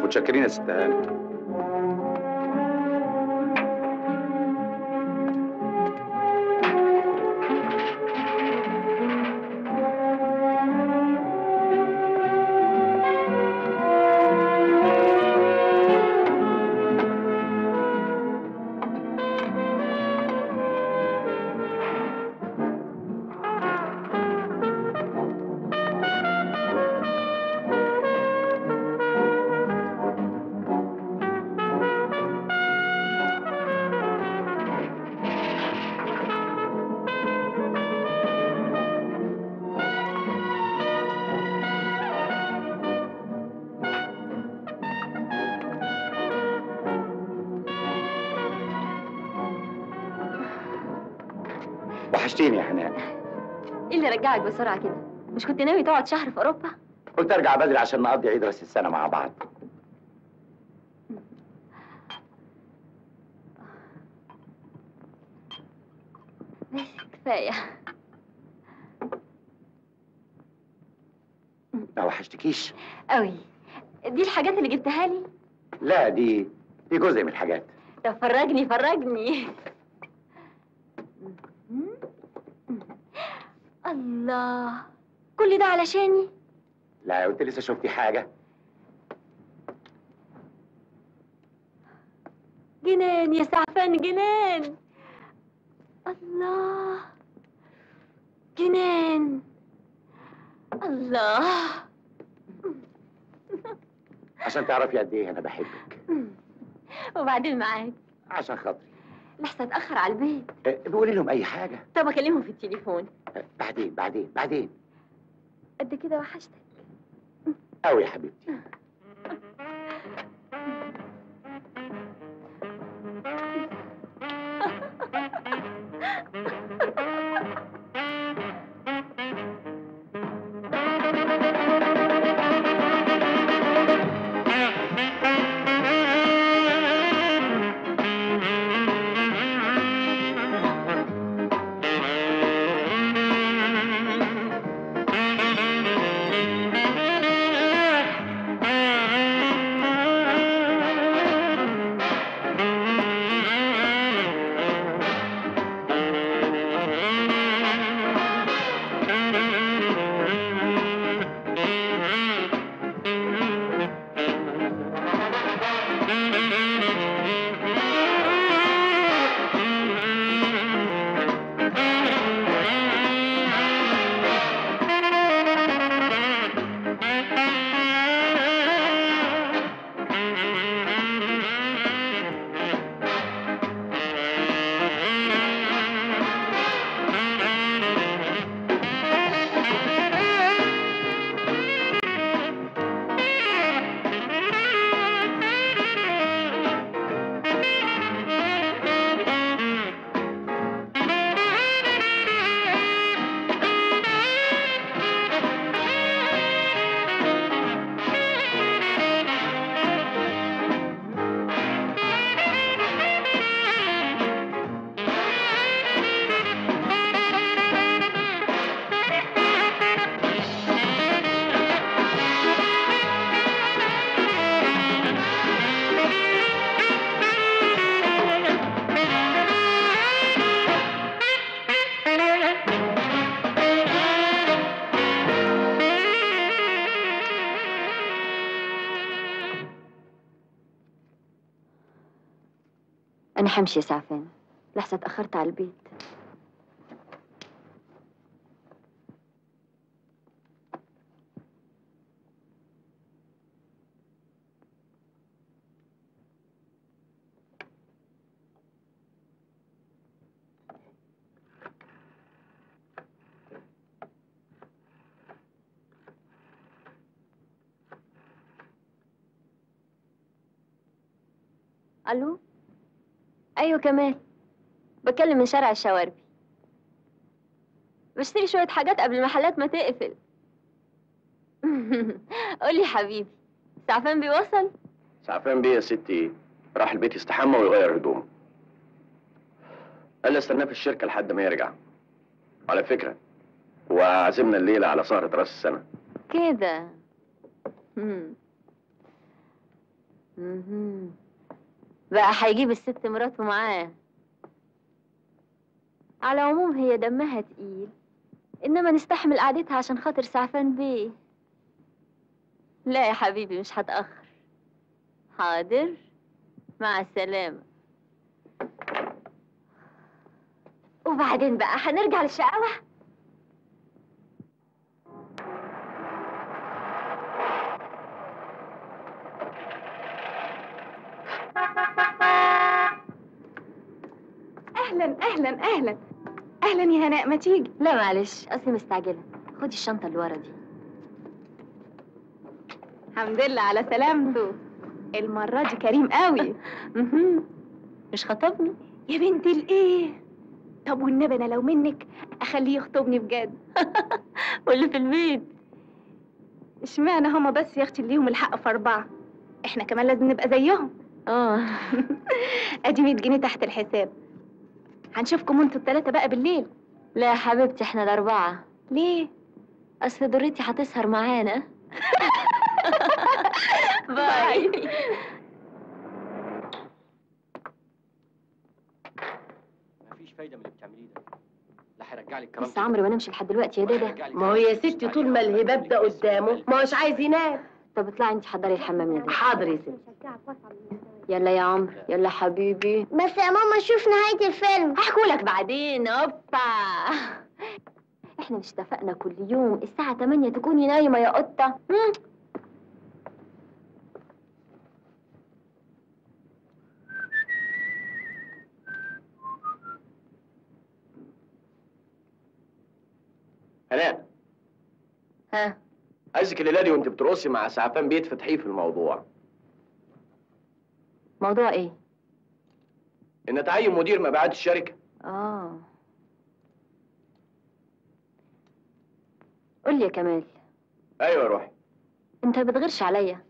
متشكرين يا ست هاني وحشتيني يا حنان ايه اللي رجعك بسرعه كده مش كنت ناوي تقعد شهر في اوروبا قلت ارجع بدري عشان نقضي عيد راس السنه مع بعض ماشي كفايه ما وحشتكيش قوي دي الحاجات اللي جبتها لي لا دي دي جزء من الحاجات طب فرجني فرجني الله كل ده علشاني لا قلت لسه شفتي حاجه جنان يا سعفان جنان الله جنان الله عشان تعرفي قد ايه انا بحبك وبعدين معاك عشان خاطري لحظة اتأخر على البيت أه، بقولي لهم اي حاجه طب أكلمهم في التليفون أه، بعدين بعدين بعدين قد كده وحشتك قوي يا حبيبتي أنا همشي يا سعفان لحظة اتأخرت على البيت ألو أيوة كمال بكلم من شارع الشواربي بشتري شوية حاجات قبل المحلات ما تقفل قولي حبيبي سعفان بيوصل سعفان بيه يا ستي راح البيت يستحمى ويغير هدومه قال لي استناه في الشركه لحد ما يرجع على فكره هو عازمنا الليله على سهره راس السنه كده مم. مهم. بقى هيجيب الست مراته معاه على العموم هي دمها تقيل انما نستحمل قعدتها عشان خاطر سعفان بيه لا يا حبيبي مش هتأخر حاضر مع السلامة وبعدين بقى هنرجع للشقاوة اهلا اهلا اهلا اهلا يا هناء ما تيجي لا معلش اصلي مستعجلة خدي الشنطة اللي ورا دي الحمد لله على سلامته المرة دي كريم قوي مهم. مش خطبني يا بنت الايه طب والنبي انا لو منك اخليه يخطبني بجد واللي في البيت اشمعنى هما بس يا اختي ليهم الحق في اربعة احنا كمان لازم نبقى زيهم اه ادي 100 جنيه تحت الحساب هنشوفكم انتوا التلاتة بقى بالليل لا يا حبيبتي احنا الأربعة ليه أصل دريتي هتسهر معانا باي. مفيش فايده من اللي بتعمليه ده لا هيرجع لك بس عمري ما نمشي لحد دلوقتي يا دادا ما هو يا ستي طول ما الهباب ده قدامه ما هوش عايز ينام طب اطلعي انت حضري الحمام يا دادا حاضر يا ستي يلا يا عمرو يلا حبيبي بس يا ماما شوف نهاية الفيلم هحكولك بعدين اوبا احنا مش اتفقنا كل يوم الساعة 8 تكوني نايمة يا قطة مم. هناء ها عايزك الليله دي وانت بترقصي مع سعفان بيه تفتحيه في الموضوع موضوع ايه؟ ان تعين مدير مبيعات الشركه اه قول لي يا كمال ايوه يا روحي انت بتغيرش عليا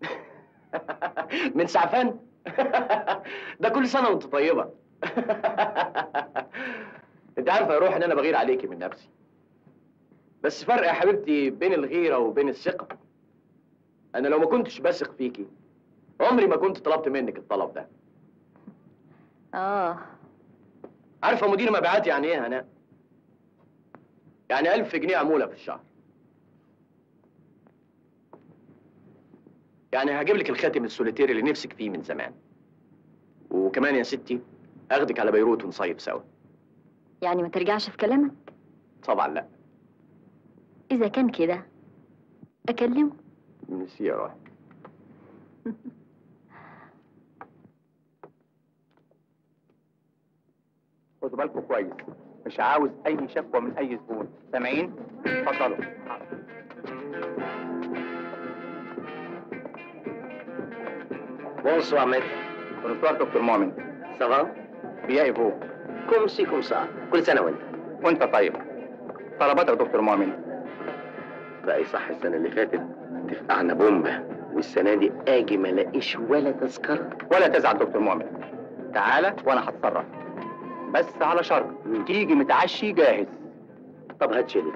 من سعفان ده كل سنه وانت طيبه انت عارفه يا روح ان انا بغير عليكي من نفسي بس فرق يا حبيبتي بين الغيره وبين الثقه انا لو ما كنتش بثق فيكي عمري ما كنت طلبت منك الطلب ده اه عارفه مدير مبيعات يعني ايه يا هناء يعني ألف جنيه عموله في الشهر يعني هجيب لك الخاتم السوليتير اللي نفسك فيه من زمان وكمان يا ستي اخدك على بيروت ونصيف سوا يعني ما ترجعش في كلامك طبعا لا اذا كان كده اكلمه ميرسي يا روحي خدوا بالكم كويس مش عاوز اي شكوى من اي زبون سامعين اتفضلوا Bonsoir, maître. بونسوار دكتور مؤمن Ça va بيا ايفو Comme ci, comme ça. كل سنة وانت. وانت طيب طلباتك دكتور مؤمن بقى صح السنة اللي فاتت تفقعنا بومبة والسنة دي اجي ما الاقيش ولا تذكرة. ولا تزعل دكتور مؤمن تعالى وانا هتصرف بس على شرط تيجي متعشي جاهز طب هات شيلي.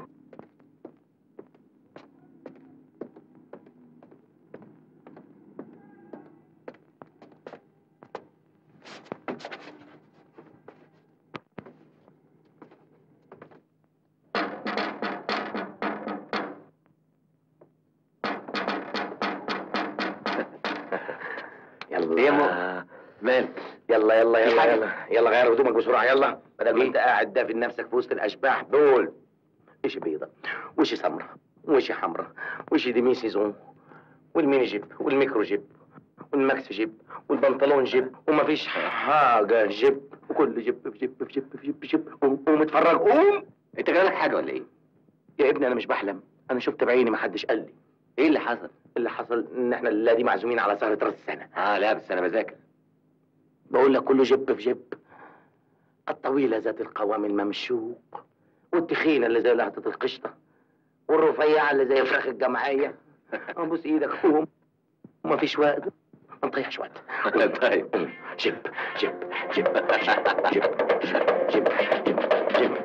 يلا إيه يا مو- مالك يلا يلا في يلا حاجة؟ يلا يلا غير هدومك بسرعة يلا بدل ما إيه؟ انت قاعد دافن نفسك في وسط الاشباح دول وش بيضة وش سمرة وش حمرة وش ديمي سيزون والميني جيب والميكرو جيب والماكس جيب والبنطلون جيب ومفيش حاجة جيب وكل جيب في جيب في جيب في جيب في جيب قوم قوم اتفرج قوم انت جالك حاجه ولا ايه؟ يا ابني انا مش بحلم انا شفت بعيني ما حدش قال لي ايه اللي حصل؟ اللي حصل ان احنا الليله دي معزومين على سهره راس السنه اه لا بس انا بذاكر بقول لك كله جب في جب الطويلة ذات القوام الممشوق والتخينة اللي زي لهطة القشطة والرفيعة اللي زي فراخ الجمعية ابوس ايدك قوم ومفيش وقت ما نضيعش وقت طيب جب جب جب جب جب جب جب جب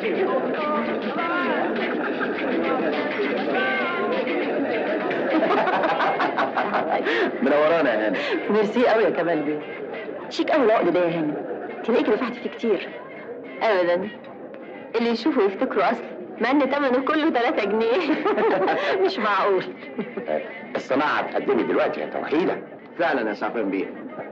منورانا يا هاني ميرسي قوي يا كمال بيه شيك قوي العقد ده يا هاني تلاقيك دفعت فيه كتير ابدا اللي يشوفه يفتكره اصلا مع ان ثمنه كله 3 جنيه مش معقول الصناعة اتقدمت دلوقتي يا توحيدة فعلا يا سعفان بيه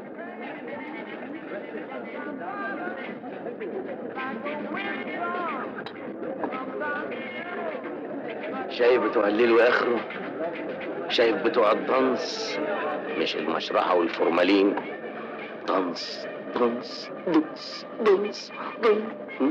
شايف بتوع الليل واخره شايف بتوع الدنس مش المشرحة والفورمالين دنس دنس دنس دنس دنس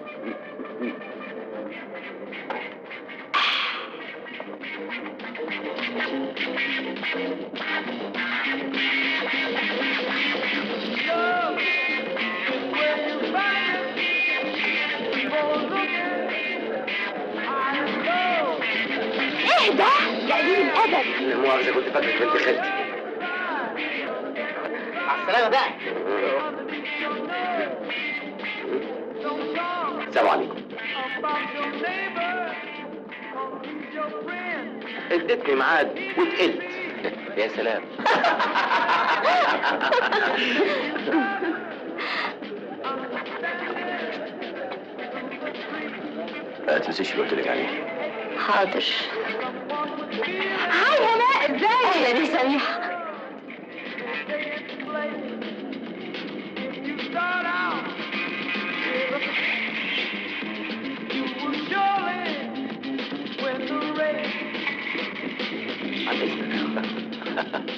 ايه ده يا قليل الادب لا مؤاخذة كنت فاكرك بنت خالتي على السلامة بقى السلام عليكم اديتني ميعاد وتقلت يا سلام ما تنسيش اللي قلت لك عليه حاضر هاي هناء ازاي اهلا يا سميحه عن اذنك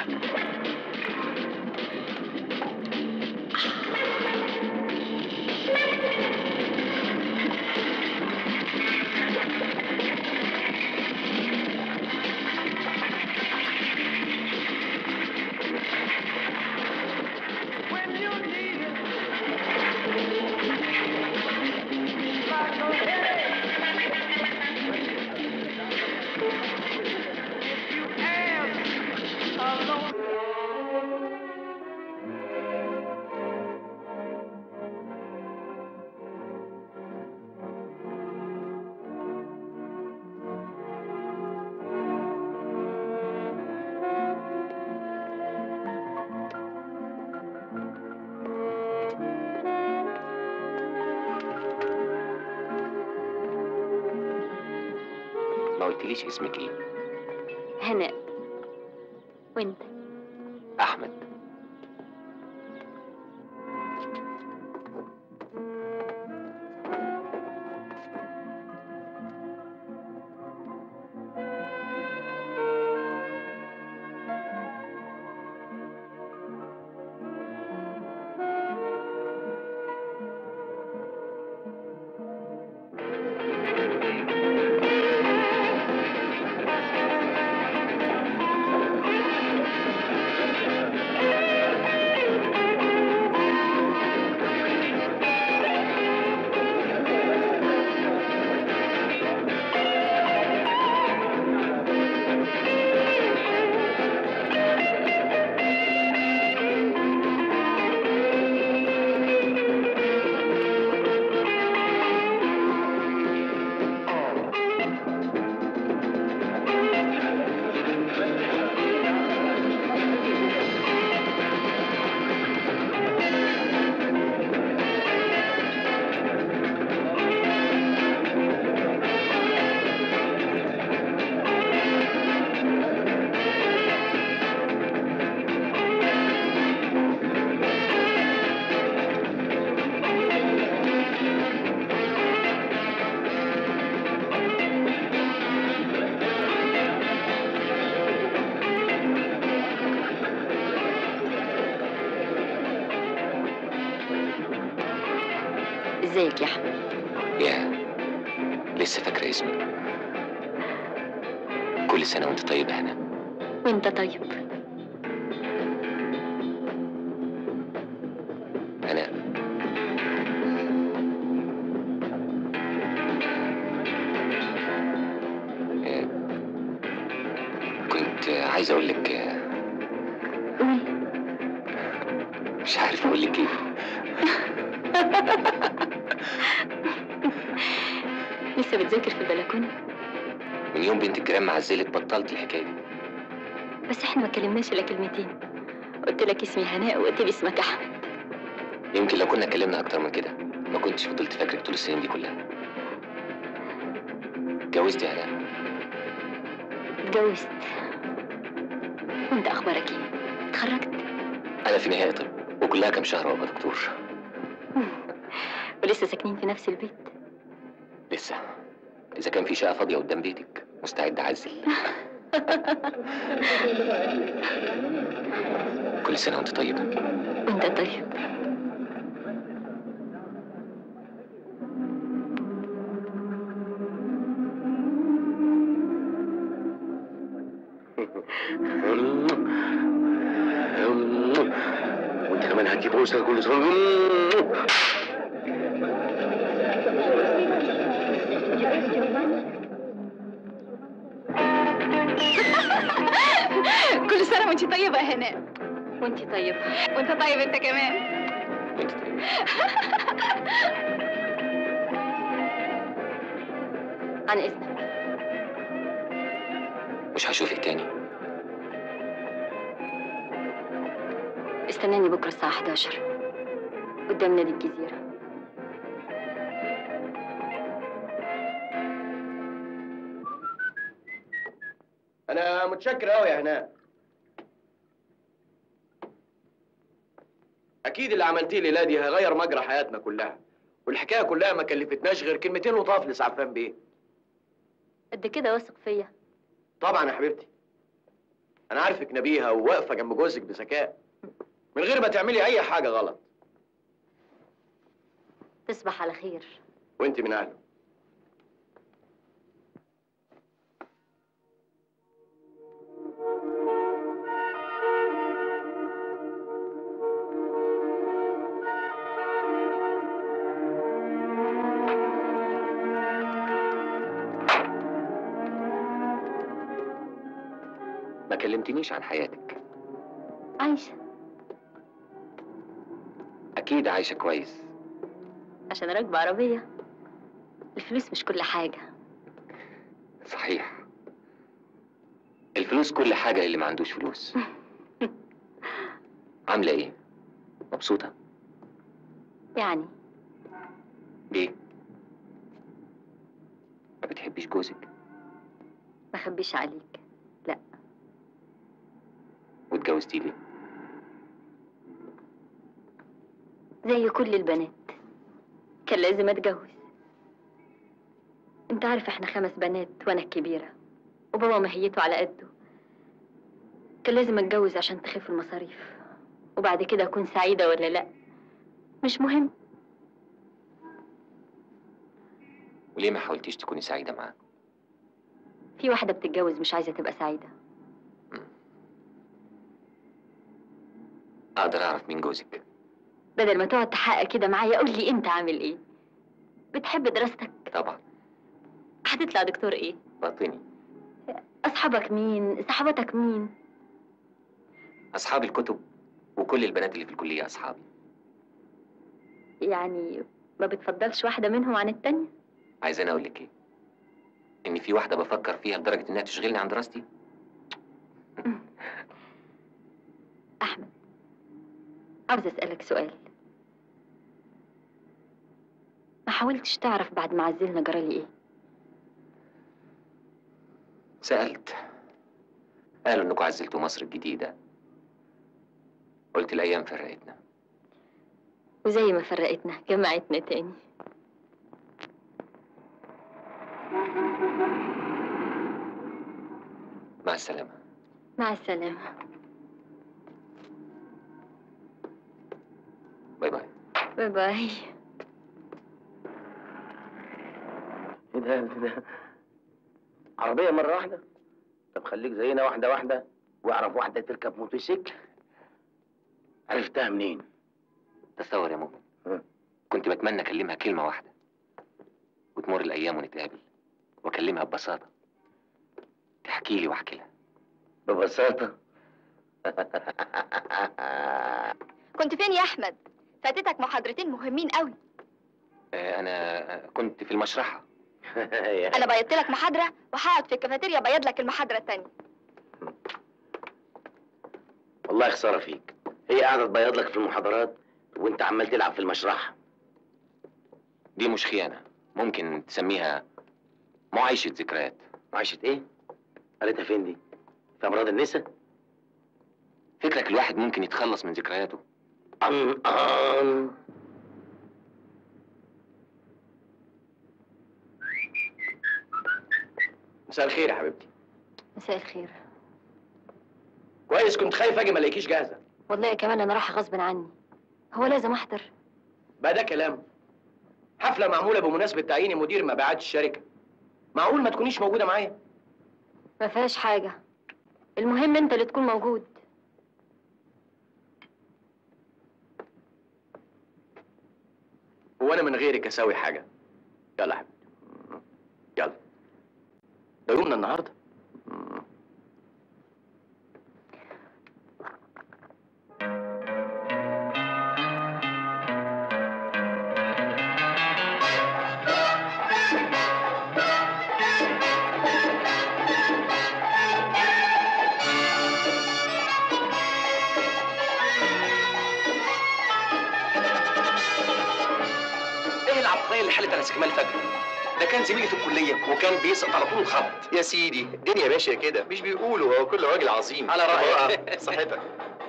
ما قلتليش اسمك ايه هناء وانت احمد ازيك يا احمد يا لسه فاكرة اسمي كل سنة وانت طيبة هنا وانت طيب أنا آه، كنت عايز أقول لك آه، قول مش عارف أقول لك إيه لسه بتذاكر في البلكونه من يوم بنت الجيران ما عزلت بطلت الحكايه دي بس احنا ما كلمناش الا كلمتين قلت لك اسمي هناء وقلت لي اسمك احمد يمكن لو كنا اتكلمنا اكتر من كده ما كنتش فضلت فاكرك طول السنين دي كلها اتجوزت يا هلا اتجوزت وانت اخبارك ايه اتخرجت انا في نهايه طب وكلها كام شهر وابقى دكتور ولسه ساكنين في نفس البيت لسه اذا كان في شقه فاضيه قدام بيتك مستعد اعزل كل سنه وانت طيبه وانت طيب وانت كمان هدي بوسه كل سنه كل سنة وانت طيبة يا هناء وانت طيب وانت طيب انت كمان وانت طيبه عن اذنك مش هشوفك تاني استناني بكره الساعه 11 قدام نادي الجزيره انا متشكر قوي يا هناء اكيد اللي عملتيه الليله دي هيغير مجرى حياتنا كلها والحكايه كلها ما كلفتناش غير كلمتين لطاف لسعفان بيه قد كده واثق فيا طبعا يا حبيبتي انا عارفك نبيهه وواقفه جنب جوزك بذكاء من غير ما تعملي اي حاجه غلط تصبح على خير وانت من اهله ما كلمتنيش عن حياتك عايشه اكيد عايشه كويس عشان راكبه عربيه الفلوس مش كل حاجه صحيح الفلوس كل حاجه اللي ما عندوش فلوس عامله ايه مبسوطه يعني ليه ما بتحبيش جوزك ما اخبيش عليك واتجوزتي ليه زي كل البنات كان لازم اتجوز انت عارف احنا خمس بنات وانا الكبيرة وبابا مهيته على قده كان لازم اتجوز عشان تخف المصاريف وبعد كده اكون سعيدة ولا لا مش مهم وليه ما حاولتيش تكوني سعيده معاه في واحدة بتتجوز مش عايزة تبقى سعيدة اقدر اعرف مين جوزك بدل ما تقعد تحقق كده معايا قول لي انت عامل ايه بتحب دراستك طبعا هتطلع دكتور ايه باطني اصحابك مين صحباتك مين اصحاب الكتب وكل البنات اللي في الكليه اصحابي يعني ما بتفضلش واحدة منهم عن التانية عايزاني اقول لك ايه ان في واحده بفكر فيها لدرجه انها تشغلني عن دراستي أحمد عاوز أسألك سؤال ما حاولتش تعرف بعد ما عزلنا جرالي إيه سالت قالوا انكم عزلتوا مصر الجديده قلت الايام فرقتنا وزي ما فرقتنا جمعتنا تاني مع السلامه مع السلامة باي باي باي باي ايه ده ايه ده عربية مرة واحدة طب خليك زينا واحدة واحدة واعرف واحدة تركب موتوسيكل عرفتها منين؟ تصور يا مؤمن ها. كنت بتمنى اكلمها كلمه واحده وتمر الايام ونتقابل واكلمها ببساطه تحكي لي واحكي لها ببساطة كنت فين يا احمد فاتتك محاضرتين مهمين قوي آه، انا آه، كنت في المشرحه انا بيضت لك محاضره وهقعد في الكافيتيريا ابيض لك المحاضره التانية والله خساره فيك هي قاعده تبيض لك في المحاضرات وانت عمال تلعب في المشرحه دي مش خيانة ممكن تسميها معايشة ذكريات معيشة ايه؟ قريتها فين دي؟ في امراض النساء؟ فكرك الواحد ممكن يتخلص من ذكرياته أم أم مساء الخير يا حبيبتي مساء الخير كويس كنت خايف اجي ما الاقيكيش جاهزه والله كمان انا رايحه غصب عني هو لازم احضر بقى ده كلام حفله معموله بمناسبه تعيين مدير مبيعات الشركه معقول ما تكونيش موجوده معايا ما فيهاش حاجه المهم انت اللي تكون موجود هو انا من غيرك اسوي حاجه يلا يا حبيبتي يلا ده يومنا النهارده ايه العبقريه اللي حلت على استكمال فجر ده كان زميلي في الكليه وكان بيسقط على طول الخط يا سيدي الدنيا ماشيه كده مش بيقولوا هو كل راجل عظيم على رأيك. صحتك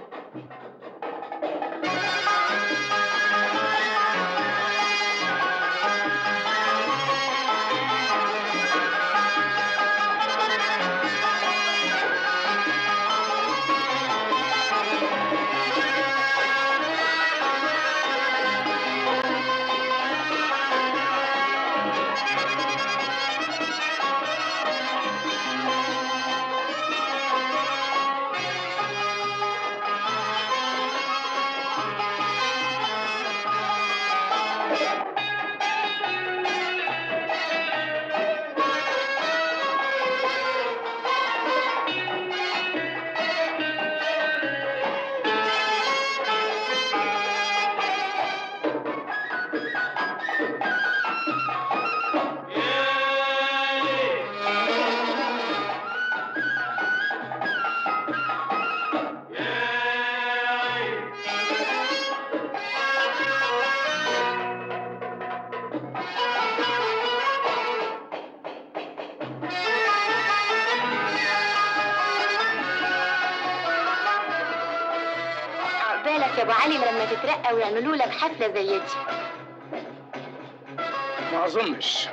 عقبالك يا ابو علي لما تترقى ويعملوا لك حفله زي دي ما اظنش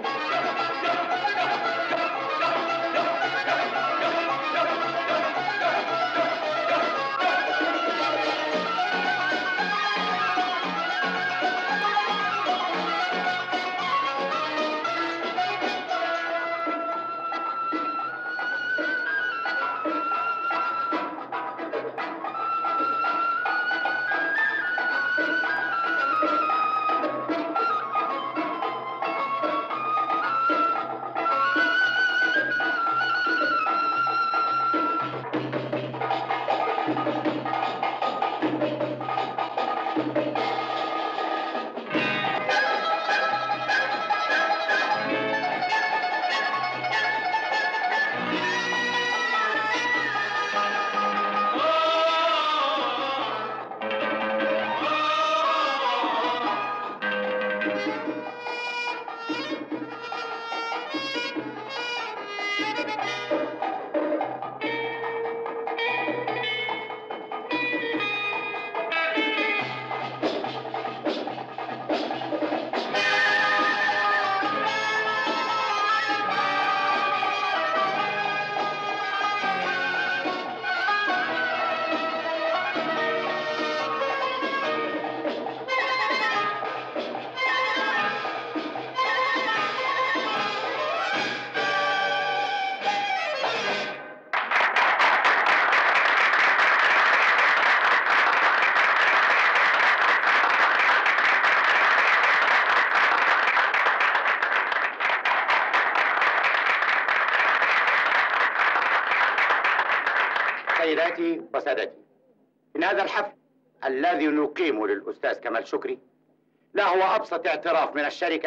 سيداتي وسادتي إن هذا الحفل الذي نقيمه للأستاذ كمال شكري لا هو أبسط اعتراف من الشركة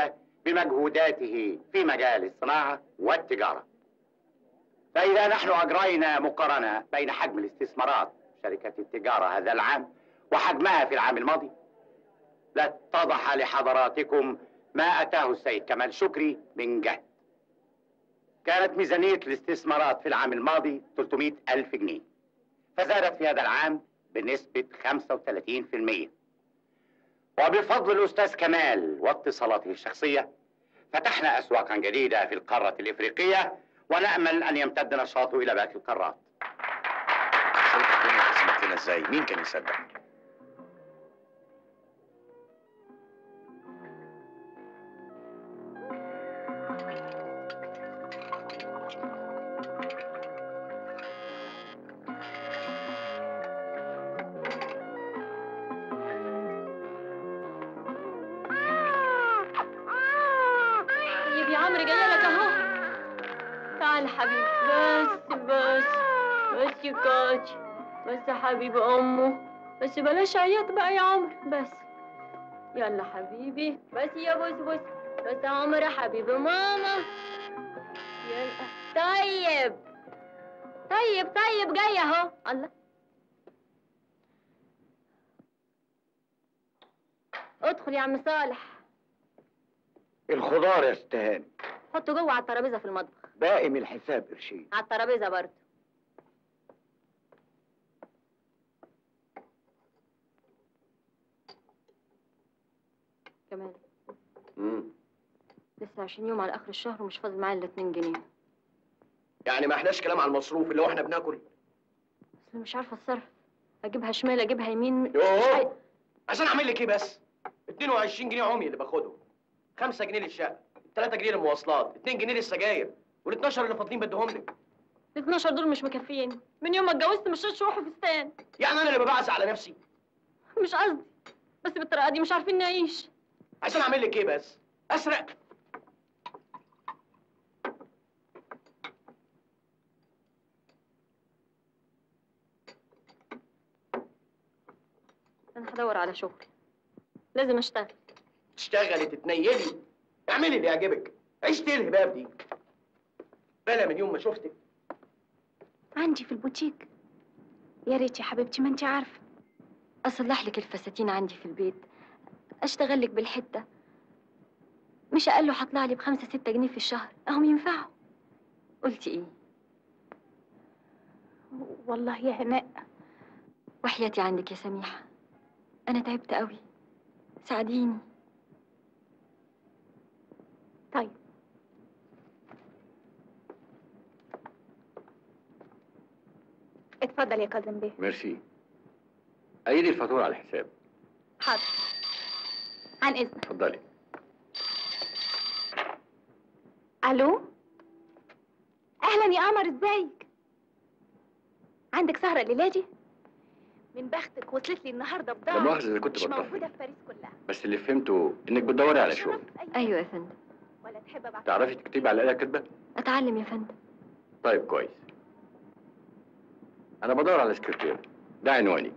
بمجهوداته في مجال الصناعة والتجارة فإذا نحن أجرينا مقارنة بين حجم الاستثمارات في شركات التجارة هذا العام وحجمها في العام الماضي لاتضح لحضراتكم ما أتاه السيد كمال شكري من جهد كانت ميزانية الاستثمارات في العام الماضي 300 ألف جنيه فزادت في هذا العام بنسبة 35% وبفضل الأستاذ كمال واتصالاته الشخصية فتحنا أسواقا جديدة في القارة الإفريقية ونأمل أن يمتد نشاطه إلى باقي القارات شايف الدنيا قسمت لنا ازاي مين كان يصدق طيب يا عمرو جايه لك اهو تعال حبيبي بس بس بس يا كاتش بس يا حبيبي امه بس بلاش عياط بقى يا عمرو بس يلا حبيبي بس يا بص بص بس يا عمرو يا حبيبي ماما يلا طيب طيب طيب جاي اهو الله ادخل يا عم صالح الخضار يا استهان حطه جوه على الترابيزه في المطبخ باقي من الحساب قرشين على الترابيزه برضه كمان مم. لسه 20 يوم على اخر الشهر ومش فاضل معايا الا 2 جنيه يعني ما احناش كلام على المصروف اللي هو احنا بناكل اصل مش عارفه اتصرف اجيبها شمال اجيبها يمين يوه عشان اعمل لك ايه بس 22 جنيه عمي اللي باخدهم 5 جنيه للشقه 3 جنيه للمواصلات 2 جنيه للسجاير وال 12 اللي فاضلين بديهم لك ال 12 دول مش مكفيين من يوم ما اتجوزت مش شرطش روحي فستان يعني انا اللي ببعزق على نفسي مش قصدي بس بالطريقه دي مش عارفين نعيش عشان اعمل لك ايه بس اسرق انا هدور على شغل لازم اشتغل تشتغلي تتنيلي اعملي اللي يعجبك عيشتي الهباب دي بلا من يوم ما شفتك عندي في البوتيك يا ريت يا حبيبتي ما انت عارفه اصلح لك الفساتين عندي في البيت اشتغل لك بالحته مش اقل له هطلع لي بخمسة ستة جنيه في الشهر اهم ينفعوا قلتي ايه والله يا هناء وحياتي عندك يا سميحة انا تعبت قوي ساعديني طيب اتفضل يا كاظم بيه ميرسي أيدي الفاتورة على الحساب حاضر عن اذنك اتفضلي الو اهلا يا قمر ازيك عندك سهره الليله دي من بختك وصلت لي النهارده لا بضاعه مؤاخذة إذا كنت مش بطفل موجوده في باريس كلها بس اللي فهمته إنك بتدوري على شغل شرف أي ايوه يا فندم ولا تحب ابعت تعرفي تكتبي على الآلة كاتبة؟ اتعلم يا فندم طيب كويس أنا بدور على سكرتير ده عنواني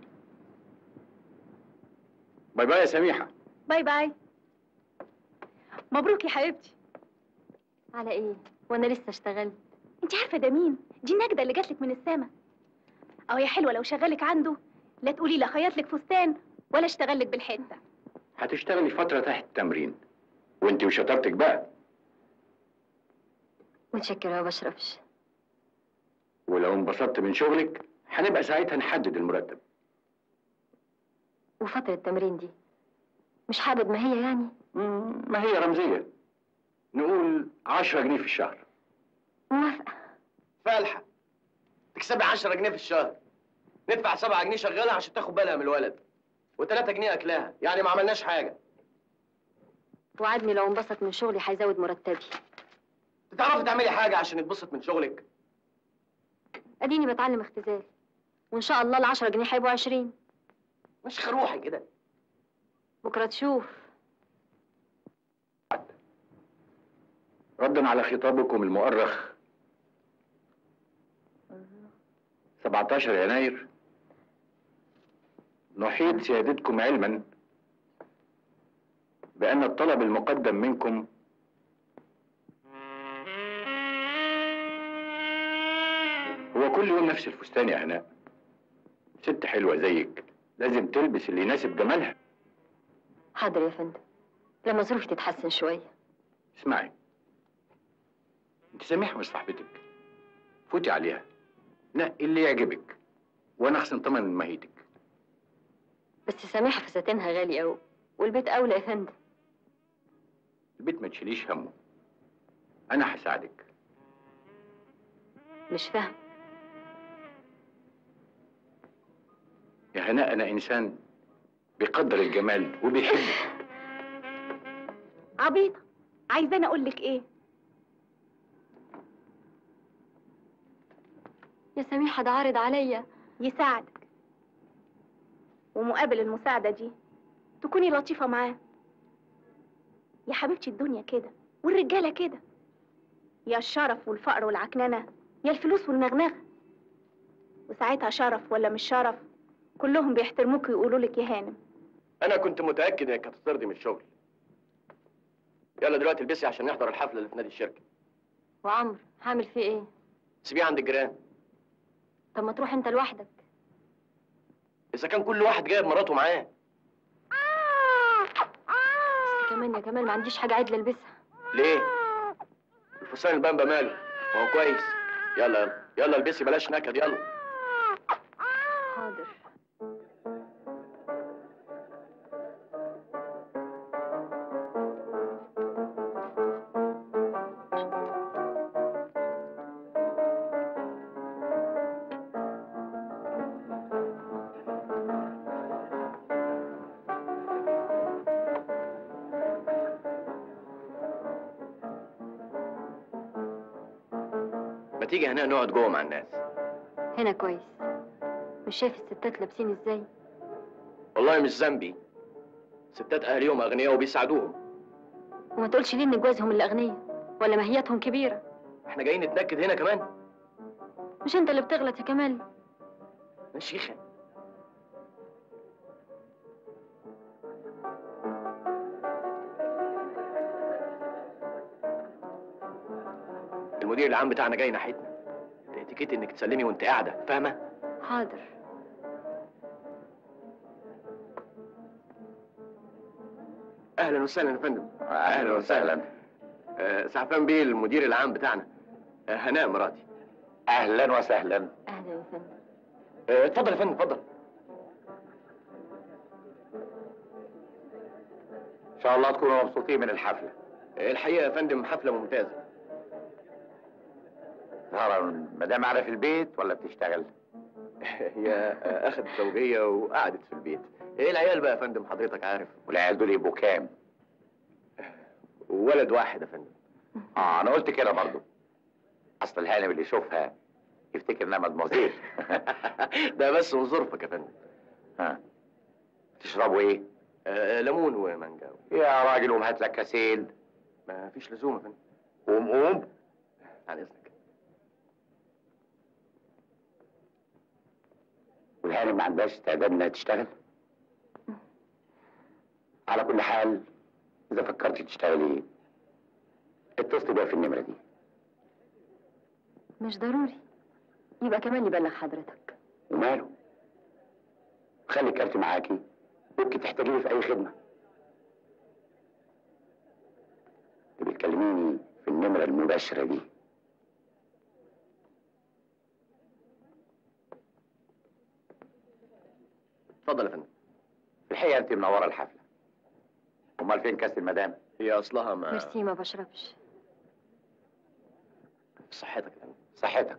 باي باي يا سميحة باي باي مبروك يا حبيبتي على ايه وانا لسه اشتغلت انت عارفه ده مين دي النجده اللي جاتلك من السما او يا حلوه لو شغالك عنده لا تقولي لا خيط لك فستان ولا اشتغل لك بالحته هتشتغلي فترة تحت التمرين وانت وشطارتك بقى متشكرة يا بشرفش ولو انبسطت من شغلك هنبقى ساعتها نحدد المرتب وفترة التمرين دي مش حابب ما هي يعني مم، ما هي رمزية نقول 10 جنيه في الشهر موافقة فالحه تكسبي 10 جنيه في الشهر ندفع 7 جنيه شغاله عشان تاخد بالها من الولد و3 جنيه اكلها يعني ما عملناش حاجه وعدني لو انبسط من شغلي هيزود مرتبي تعرفي تعملي حاجه عشان يتبسط من شغلك اديني بتعلم اختزال وان شاء الله العشرة جنيه هيبقوا عشرين مش خروحي كده بكرة تشوف ردا على خطابكم المؤرخ 17 يناير نحيط سيادتكم علما بأن الطلب المقدم منكم كل يوم نفس الفستان يا هناء ست حلوة زيك لازم تلبس اللي يناسب جمالها حاضر يا فندم لما ظروفي تتحسن شوية اسمعي انت سميحة مش صاحبتك فوتي عليها نقي اللي يعجبك وانا احسن طمن من مهيتك بس سامحة فساتينها غالي أوي والبيت أولى يا فندم البيت ما تشيليش همه انا هساعدك مش فاهم يا هناء انا انسان بيقدر الجمال وبيحبك عبيطة عايزاني اقول لك ايه يا سميحة ده عارض عليا يساعدك ومقابل المساعدة دي تكوني لطيفة معاه يا حبيبتي الدنيا كده والرجالة كده يا الشرف والفقر والعكننة يا الفلوس والنغنغة وساعتها شرف ولا مش شرف كلهم بيحترموك ويقولوا لك يا هانم انا كنت متاكد انك هتطردي من الشغل يلا دلوقتي البسي عشان نحضر الحفله اللي في نادي الشركه وعمرو هعمل فيه ايه سيبيه عند الجيران طب ما تروح انت لوحدك اذا كان كل واحد جايب مراته معاه بس كمان يا كمال ما عنديش حاجة عدل البسها ليه الفستان البامبا ماله ما هو كويس يلا يلا يلا البسي بلاش نكد يلا حاضر ما تيجي هنا نقعد جوه مع الناس هنا كويس مش شايف الستات لابسين ازاي والله مش ذنبي ستات اهاليهم اغنياء وبيساعدوهم وما تقولش ليه ان جوازهم اللي اغنياء ولا ماهيتهم كبيرة احنا جايين نتنكد هنا كمان مش انت اللي بتغلط يا كمال يا شيخه المدير العام بتاعنا جاي ناحيتنا الاتيكيت انك تسلمي وانت قاعده فاهمه حاضر اهلا وسهلا يا فندم اهلا وسهلا آه، سعفان بيه المدير العام بتاعنا آه، هناء مراتي اهلا وسهلا اهلا يا فندم آه، اتفضل يا فندم اتفضل ان شاء الله تكونوا مبسوطين من الحفله آه، الحقيقه يا فندم حفله ممتازه ترى المدام قاعده في البيت ولا بتشتغل هي آه، اخذت زوجيه وقعدت في البيت ايه العيال بقى يا فندم حضرتك عارف والعيال دول يبقوا كام ولد واحد يا فندم اه انا قلت كده برضو اصل الهانم اللي يشوفها يفتكر انها مدموزيل ده بس وظرفك يا فندم ها تشربوا ايه آه، ليمون ومانجا يا راجل قوم هات لك كاسين ما فيش لزوم يا فندم قوم قوم عن اذنك والهانم ما عندهاش استعداد انها تشتغل على كل حال اذا فكرتي تشتغلي اتصلي بيها في النمره دي مش ضروري يبقى كمان يبلغ حضرتك وماله خلي الكارت معاكي ممكن تحتاجيني في اي خدمه تبقي تكلميني في النمره المباشره دي اتفضل يا فندم في الحقيقه انت منوره الحفله امال فين كاس المدام هي اصلها ما ميرسي ما بشربش في صحتك يا فندم صحتك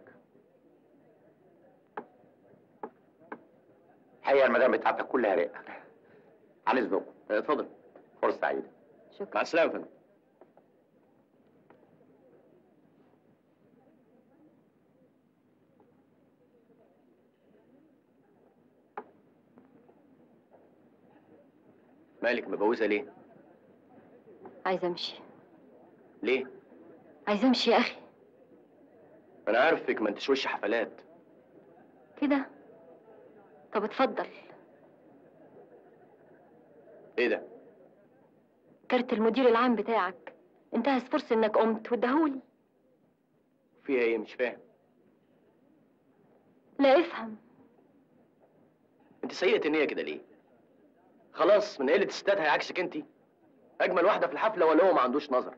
الحقيقه المدام بتاعتك كلها رقه عن اذنكم آه، اتفضل فرصه سعيده شكرا مع السلامه يا فندم مالك مبوزه ليه؟ عايزة امشي ليه؟ عايزة امشي يا اخي انا عارفك ما انتش وش حفلات كده طب اتفضل ايه ده؟ كارت المدير العام بتاعك انتهز فرصة انك قمت واداهولي فيها ايه مش فاهم لا افهم انت سيئة النية كده ليه؟ خلاص من قلة الستات هيعكسك انت اجمل واحدة في الحفلة ولا هو ما عندوش نظر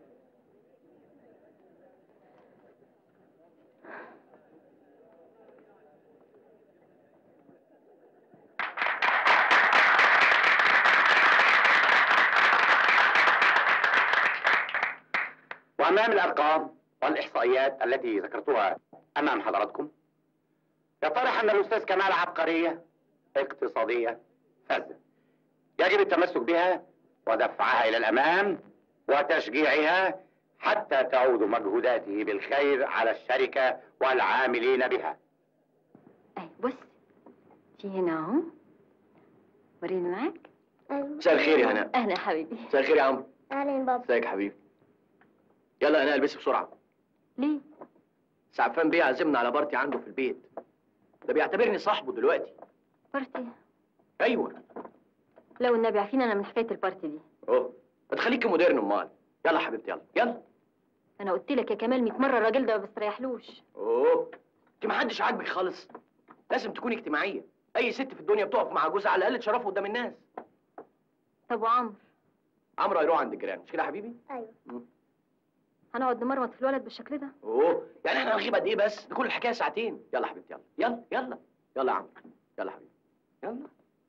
وأمام الأرقام والإحصائيات التي ذكرتها أمام حضراتكم يطرح أن الأستاذ كمال عبقرية اقتصادية فذة يجب التمسك بها ودفعها إلى الأمام وتشجيعها حتى تعود مجهوداته بالخير على الشركة والعاملين بها اي بص في هنا اهو وريني معاك مساء الخير يا هناء اهلا يا حبيبي مساء الخير يا عمرو اهلا بابا ازيك يا حبيبي يلا انا البسي بسرعة ليه سعفان بيه عزمنا على بارتي عنده في البيت ده بيعتبرني صاحبه دلوقتي بارتي ايوه لو النبي عارفين انا من حكايه البارتي دي اوه ما تخليكي مودرن امال يلا يا حبيبتي يلا يلا انا قلت لك يا كمال 100 مره الراجل ده ما بيستريحلوش اوه انت ما حدش عاجبك خالص لازم تكوني اجتماعيه اي ست في الدنيا بتقف مع جوزها على الاقل تشرفه قدام الناس طب وعمرو عمرو هيروح عند الجيران مش كده يا حبيبي ايوه هنقعد نمرمط في الولد بالشكل ده اوه يعني احنا هنغيب قد ايه بس دي كل الحكايه ساعتين يلا يا حبيبتي يلا يلا يلا يلا يا عمرو يلا يا حبيبي يلا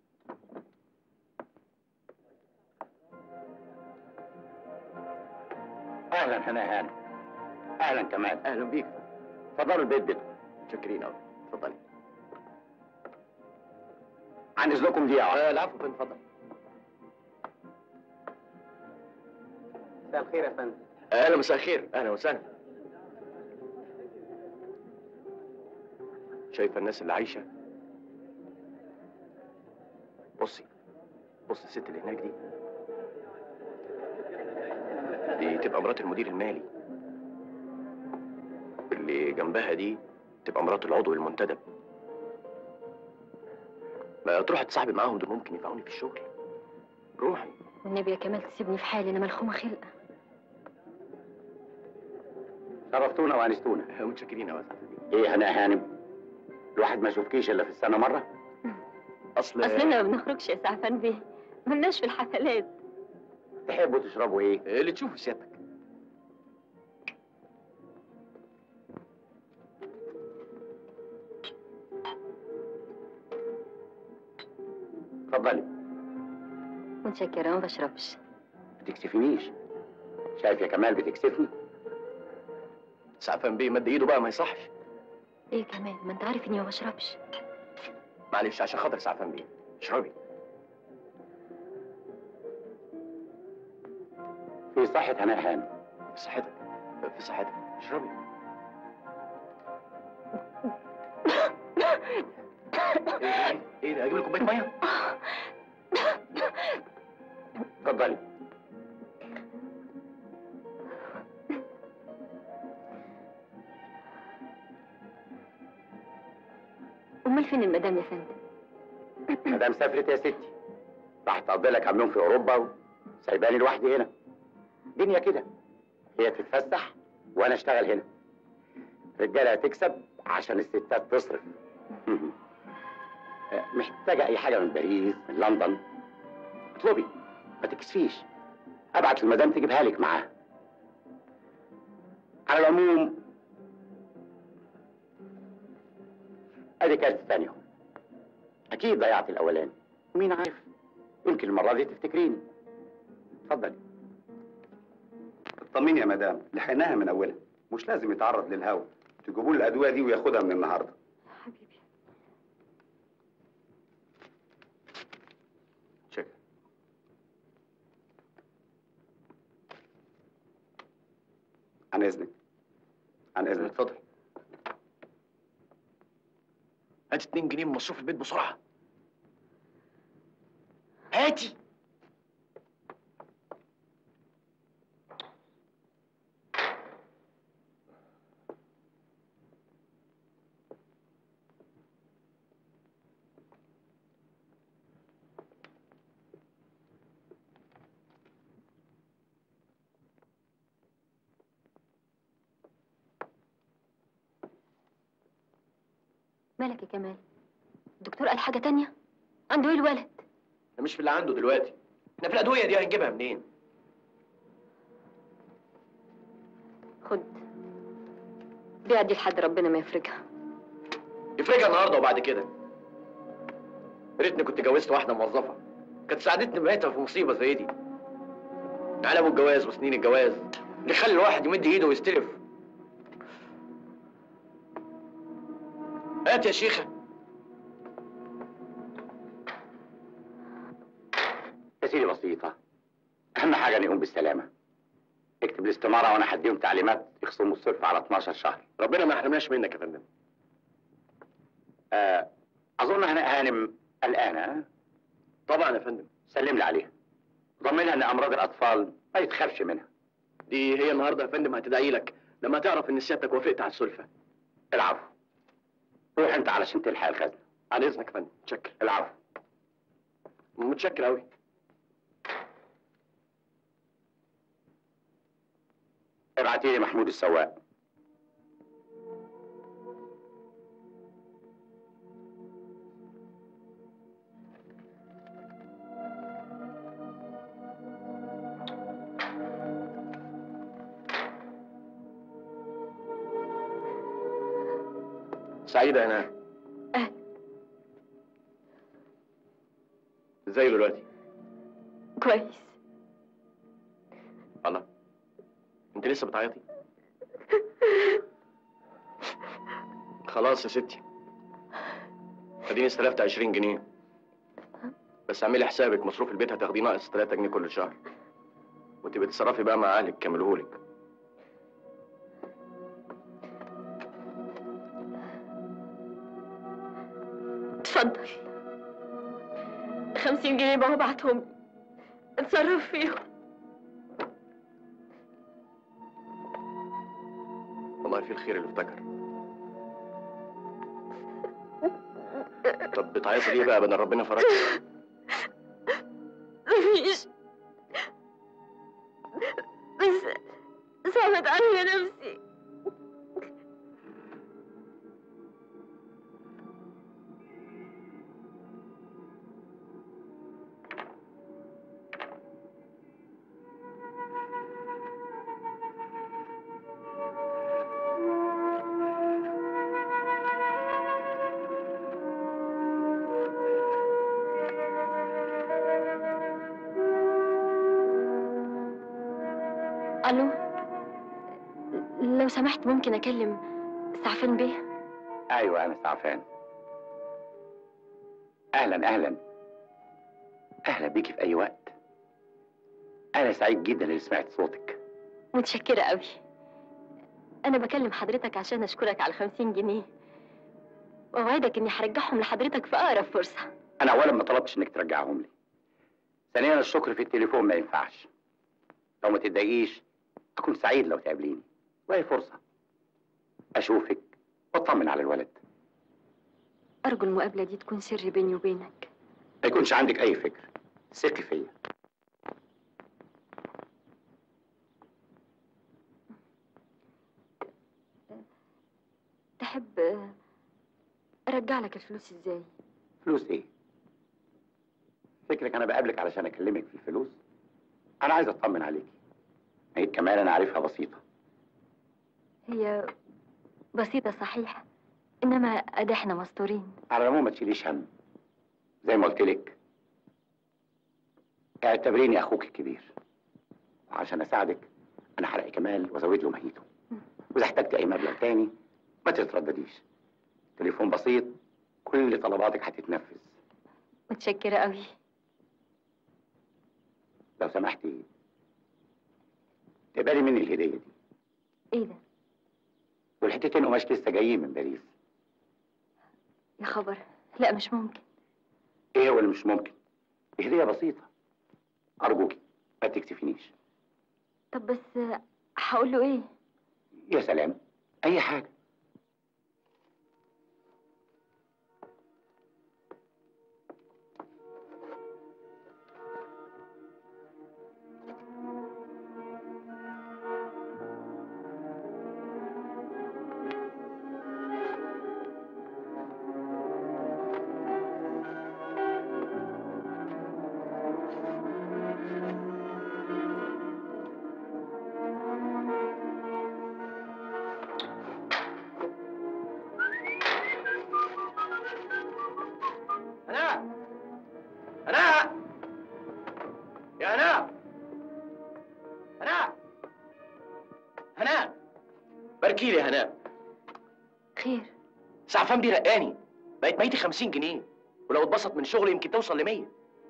أهلا هنا هانم أهلا كمال اهلا بيك تفضلوا البيت بيتكم شاكرين قوي اتفضلي عن إذنكم دقيقة واحدة آه العفو فندم اتفضل مساء الخير يا فندم اهلا مساء الخير اهلا وسهلا شايفه الناس اللي عايشه بصي بصي الست اللي هناك دي دي تبقى مرات المدير المالي اللي جنبها دي تبقى مرات العضو المنتدب ما تروحي تصاحبي معاهم دول ممكن ينفعوني في الشغل روحي والنبي يا كمال تسيبني في حالي انا ملخومه خلقه شرفتونا وأنستونا متشكرين يا وزع إيه هنا هانم الواحد ما يشوفكيش إلا في السنة مرة اصل اصلنا ما بنخرجش يا سعفان بيه ملناش في الحفلات تحبوا تشربوا إيه اللي تشوفه سيادتك اتفضلي متشكره ما بشربش بتكسفنيش شايف يا كمال بتكسفني سعفان بيه مد ايده بقى ما يصحش ايه كمان ما انت عارف اني ما بشربش معلش عشان خاطر سعفان بيه اشربي في صحة هناء هانم في صحتك في صحتك اشربي ايه ايه ايه ده اجيب لك كوبايه ميه اتفضلي امال فين المدام يا فندم مدام سافرت يا ستي راح تقضي لك كام يوم في اوروبا وسايباني لوحدي هنا دنيا كده هي تتفسح وانا اشتغل هنا رجاله هتكسب عشان الستات تصرف محتاجه اي حاجه من باريس من لندن اطلبي ما تكسفيش ابعت المدام تجيبها لك معاها على العموم ادي كارت تاني اهو اكيد ضيعت الاولاني مين عارف يمكن المره دي تفتكريني اتفضلي اطمني يا مدام لحقناها من اولها مش لازم يتعرض للهواء تجيبوا له الادويه دي وياخدها من النهارده حبيبي شكرا عن اذنك عن اذنك اتفضل هات 2 جنيه من مصروف البيت بسرعه هاتي مالك يا كمال الدكتور قال حاجة تانية عنده ايه الولد ده مش في اللي عنده دلوقتي احنا في الادويه دي هنجيبها منين خد بيع دي لحد ربنا ما يفرجها يفرجها النهارده وبعد كده يا ريتني كنت جوزت واحده موظفه كانت ساعدتني بقيتها في مصيبه زي دي علم الجواز وسنين الجواز اللي يخلي الواحد يمد ايده ويستلف هات يا شيخه يا سيدي بسيطة أهم حاجة إن يقوم بالسلامة اكتب الاستمارة وأنا هديهم تعليمات يخصموا الصرف على 12 شهر ربنا ما يحرمناش منك يا فندم آه أظن هنا هانم قلقانة ها؟ طبعا يا فندم سلم لي عليها ضمنها إن أمراض الأطفال ما يتخافش منها دي هي النهارده يا فندم هتدعي لك لما تعرف ان سيادتك وافقت على السلفه العفو روح أنت علشان تلحق الخزنة على اذنك يا فندم متشكر العفو متشكر قوي ابعتي لي محمود السواق سعيده هنا أهلا. ازاي دلوقتي كويس الله انت لسه بتعيطي خلاص يا ستي اديني استلفت 20 جنيه بس اعملي حسابك مصروف البيت هتاخديه ناقص 3 جنيه كل شهر وتبقي تتصرفي بقى مع اهلك كملهولك اتفضل خمسين جنيه بابا بعتهم اتصرف فيهم والله في الخير اللي افتكر طب بتعيطي ليه بقى بدل ربنا فرج مفيش بس صعبت عليا نفسي الو لو سمحت ممكن اكلم سعفان بيه أيوة أنا سعفان أهلا أهلا أهلا بيكي في أي وقت أنا سعيد جدا إني سمعت صوتك متشكرة قوي أنا بكلم حضرتك عشان أشكرك على الخمسين جنيه وأوعدك إني هرجعهم لحضرتك في أقرب فرصة أنا أولا ما طلبتش إنك ترجعهم لي ثانيا الشكر في التليفون ما ينفعش لو ما تتضايقيش أكون سعيد لو تقابليني وهي فرصة أشوفك وأطمن على الولد أرجو المقابلة دي تكون سر بيني وبينك ما يكونش عندك أي فكر ثقي فيا تحب أرجع لك الفلوس إزاي؟ فلوس إيه؟ فكرك أنا بقابلك علشان أكلمك في الفلوس؟ أنا عايز أطمن عليكي هي كمان أنا عارفها بسيطة هي بسيطة صحيح إنما أدي إحنا مستورين على العموم ما تشيليش هم زي ما قلت لك اعتبريني اخوك الكبير وعشان اساعدك انا هلاقي كمال وازود له مهيته واذا احتجت اي مبلغ تاني ما تتردديش تليفون بسيط كل طلباتك هتتنفذ متشكرة قوي لو سمحتي تقبلي مني الهديه دي إيه ده؟ والحتتين قماش لسه جايين من باريس يا خبر لا مش ممكن ايه هو اللي مش ممكن دي هديه بسيطه ارجوكي ما تكتفينيش طب بس هقول له إيه؟ يا سلام اي حاجه هناء باركي لي يا هناء خير سعفان بيه رقاني بقت ميتي 50 جنيه ولو اتبسط من شغلي يمكن توصل ل 100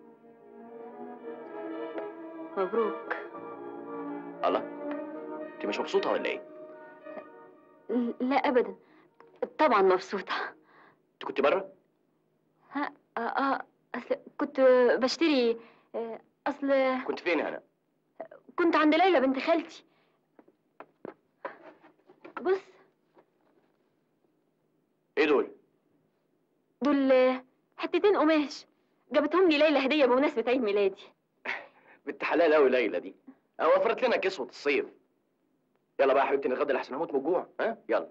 مبروك الله انت مش مبسوطه ولا ايه؟ ل- لا ابدا طبعا مبسوطه انت كنت بره؟ ها اه, آه اصل كنت بشتري آه، اصل كنت فين يا هناء؟ كنت عند ليلى بنت خالتي بص ايه دول؟ دول آه، حتتين قماش جابتهم لي ليلى هديه بمناسبه عيد ميلادي بنت حلال قوي ليلى دي اه وفرت لنا كسوه الصيف يلا بقى يا حبيبتي نتغدى لحسن هموت من الجوع ها يلا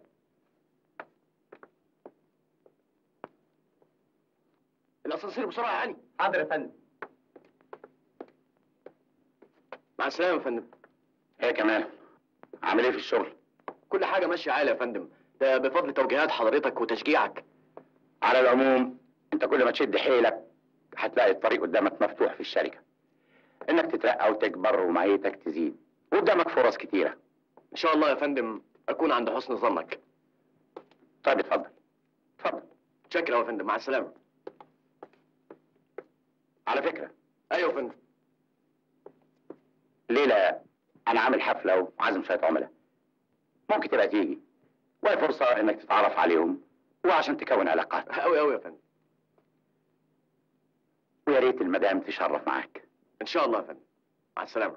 الاسانسير بسرعه يا علي حاضر يا فندم مع السلامه يا فندم ايه كمان عامل ايه في الشغل كل حاجه ماشيه عالي يا فندم ده بفضل توجيهات حضرتك وتشجيعك على العموم انت كل ما تشد حيلك هتلاقي الطريق قدامك مفتوح في الشركه انك تترقى وتكبر ومعيتك تزيد وقدامك فرص كتيره ان شاء الله يا فندم اكون عند حسن ظنك طيب اتفضل اتفضل شكرا يا فندم مع السلامه على فكره ايوه يا فندم ليلى انا عامل حفله وعازم شويه عملاء ممكن تبقى تيجي وهي فرصه انك تتعرف عليهم وعشان تكون علاقات قوي قوي يا فندم ويا ريت المدام تشرف معاك ان شاء الله يا فندم مع السلامه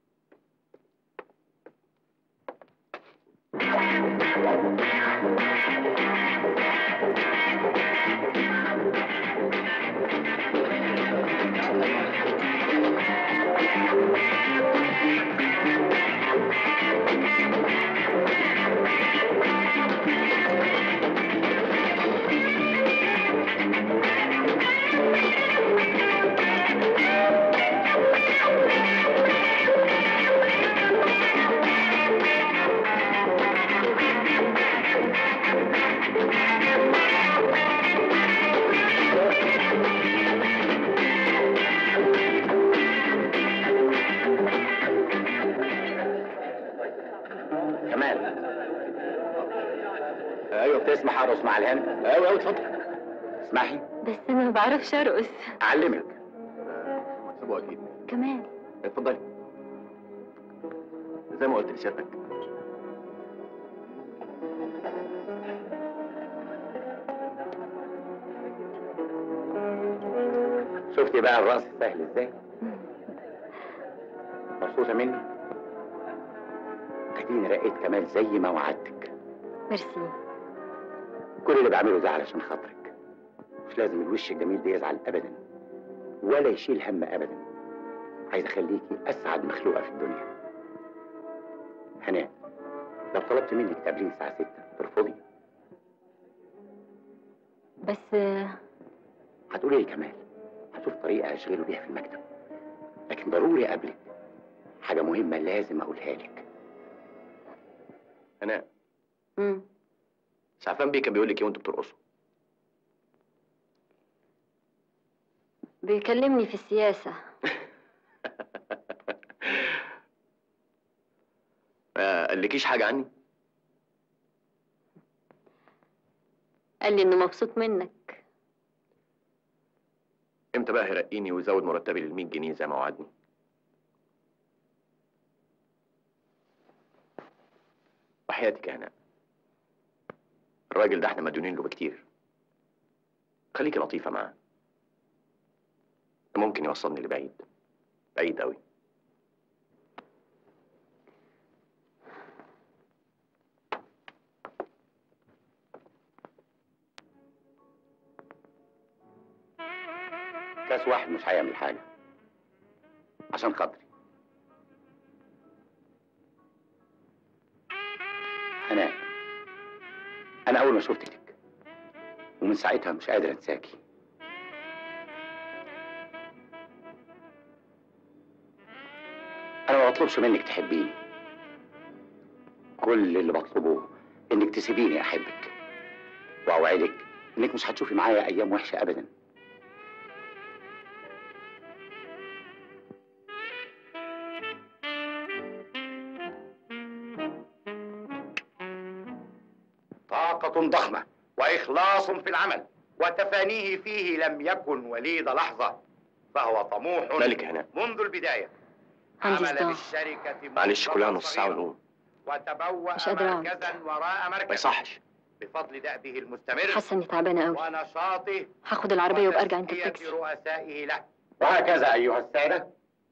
كمال ايوه بتسمح ارقص مع الهند ايوه ايوه اتفضل اسمحي بس انا ما بعرفش ارقص اعلمك مكسبه اكيد كمان اتفضلي زي ما قلت لسيادتك شفتي بقى الرقص سهل ازاي مبسوطه مني اديني رقيت كمال زي ما وعدتك ميرسي كل اللي بعمله ده علشان خاطرك مش لازم الوش الجميل ده يزعل ابدا ولا يشيل هم ابدا عايز اخليكي اسعد مخلوقه في الدنيا هناء لو طلبت منك تقابليني الساعه 6 ترفضي بس آه، هتقولي لي كمال هشوف طريقه اشغله بيها في المكتب لكن ضروري اقابلك حاجه مهمه لازم اقولها لك هناء مم. سعفان بيه كان بيقول لك ايه وانتوا بترقصوا بيكلمني في السياسة ما قالكيش حاجه عني قال لي انه مبسوط منك امتى بقى هيرقيني ويزود مرتبي لل 100 جنيه زي ما وعدني وحياتك يا هناء الراجل ده احنا مديونين له بكتير خليكي لطيفة معاه ده ممكن يوصلني لبعيد بعيد قوي كاس واحد مش هيعمل حاجه عشان خاطري هناء انا اول ما شفتك ومن ساعتها مش قادر انساكي انا ما بطلبش منك تحبيني كل اللي بطلبه انك تسيبيني احبك واوعدك انك مش هتشوفي معايا ايام وحشه ابدا طاقة ضخمة وإخلاص في العمل وتفانيه فيه لم يكن وليد لحظة فهو طموح مالك يا هناء منذ البداية عندي عمل صداع بالشركة معلش كلها منذ نص ساعة صغيرة. ونقوم وتبوأ مش قادرة أقعد. مركزا وراء ما مركز يصحش بفضل دأبه المستمر حاسه اني تعبانه قوي ونشاطه هاخد العربيه وبرجع انت وتزكية التاكسي رؤسائه له وهكذا أيها السادة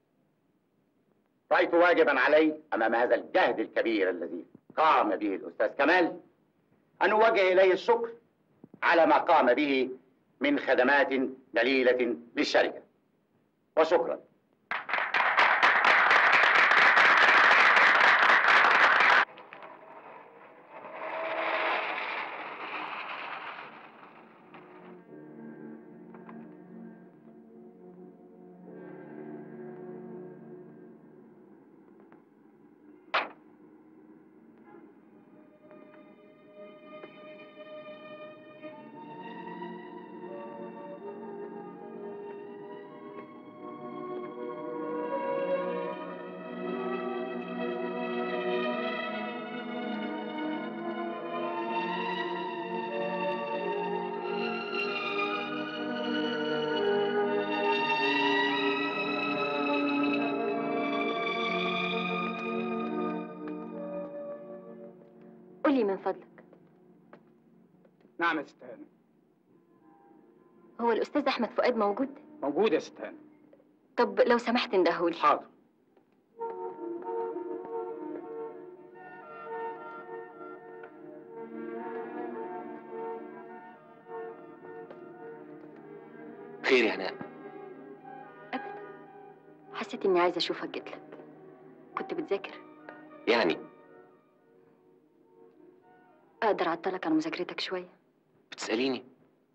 رأيت واجبا علي أمام هذا الجهد الكبير الذي قام به الأستاذ كمال أن أوجه إليه الشكر على ما قام به من خدمات جليلة للشركة وشكرا قولي من فضلك نعم يا ست هانم هو الاستاذ احمد فؤاد موجود موجود يا ست هانم طب لو سمحت اندهولي حاضر خير يا هناء حسيت اني عايزه اشوفك جيت لك كنت بتذاكر يعني اقدر اعطلك عن مذاكرتك شويه بتسأليني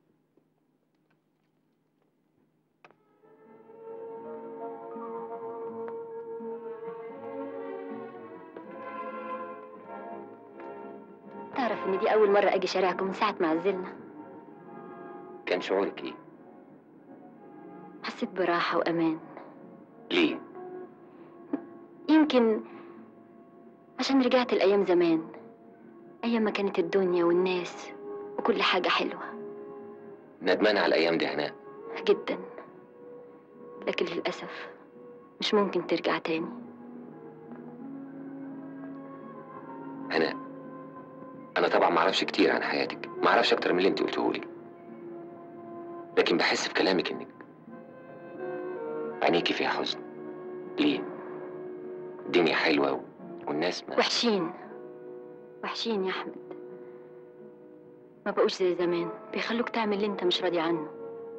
تعرف ان دي اول مره اجي شارعكم من ساعه ما عزلنا كان شعورك ايه حسيت براحه وامان ليه يمكن عشان رجعت الايام زمان ايام ما كانت الدنيا والناس وكل حاجه حلوه ندمانة على الايام دي يا هناء جدا لكن للاسف مش ممكن ترجع تاني هناء انا طبعا ما اعرفش كتير عن حياتك ما اعرفش اكتر من اللي انت قلته لي لكن بحس في كلامك انك عينيكي فيها حزن ليه الدنيا حلوه و... والناس ما وحشين وحشين يا احمد ما بقوش زي زمان بيخلوك تعمل اللي انت مش راضي عنه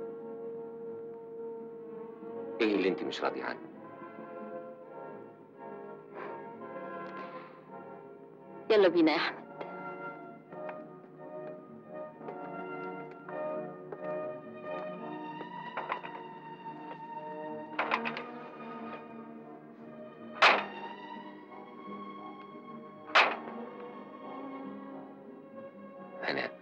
ايه اللي انت مش راضيه عنه يلا بينا يا احمد هناء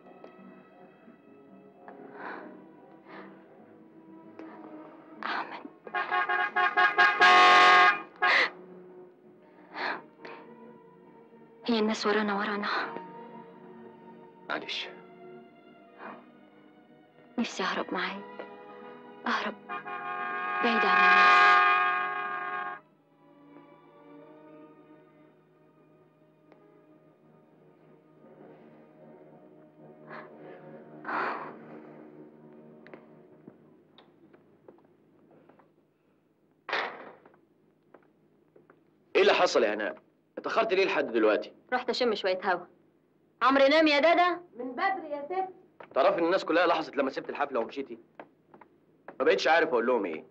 احمد هي الناس ورانا ورانا معلش نفسي اهرب معاك اهرب بعيد عن الناس ايه اللي حصل يا هناء اتاخرت ليه لحد دلوقتي رحت اشم شويه هوا عمرو نام يا دادا من بدري يا ست تعرفي ان الناس كلها لاحظت لما سبت الحفله ومشيتي ما بقتش عارف اقول لهم ايه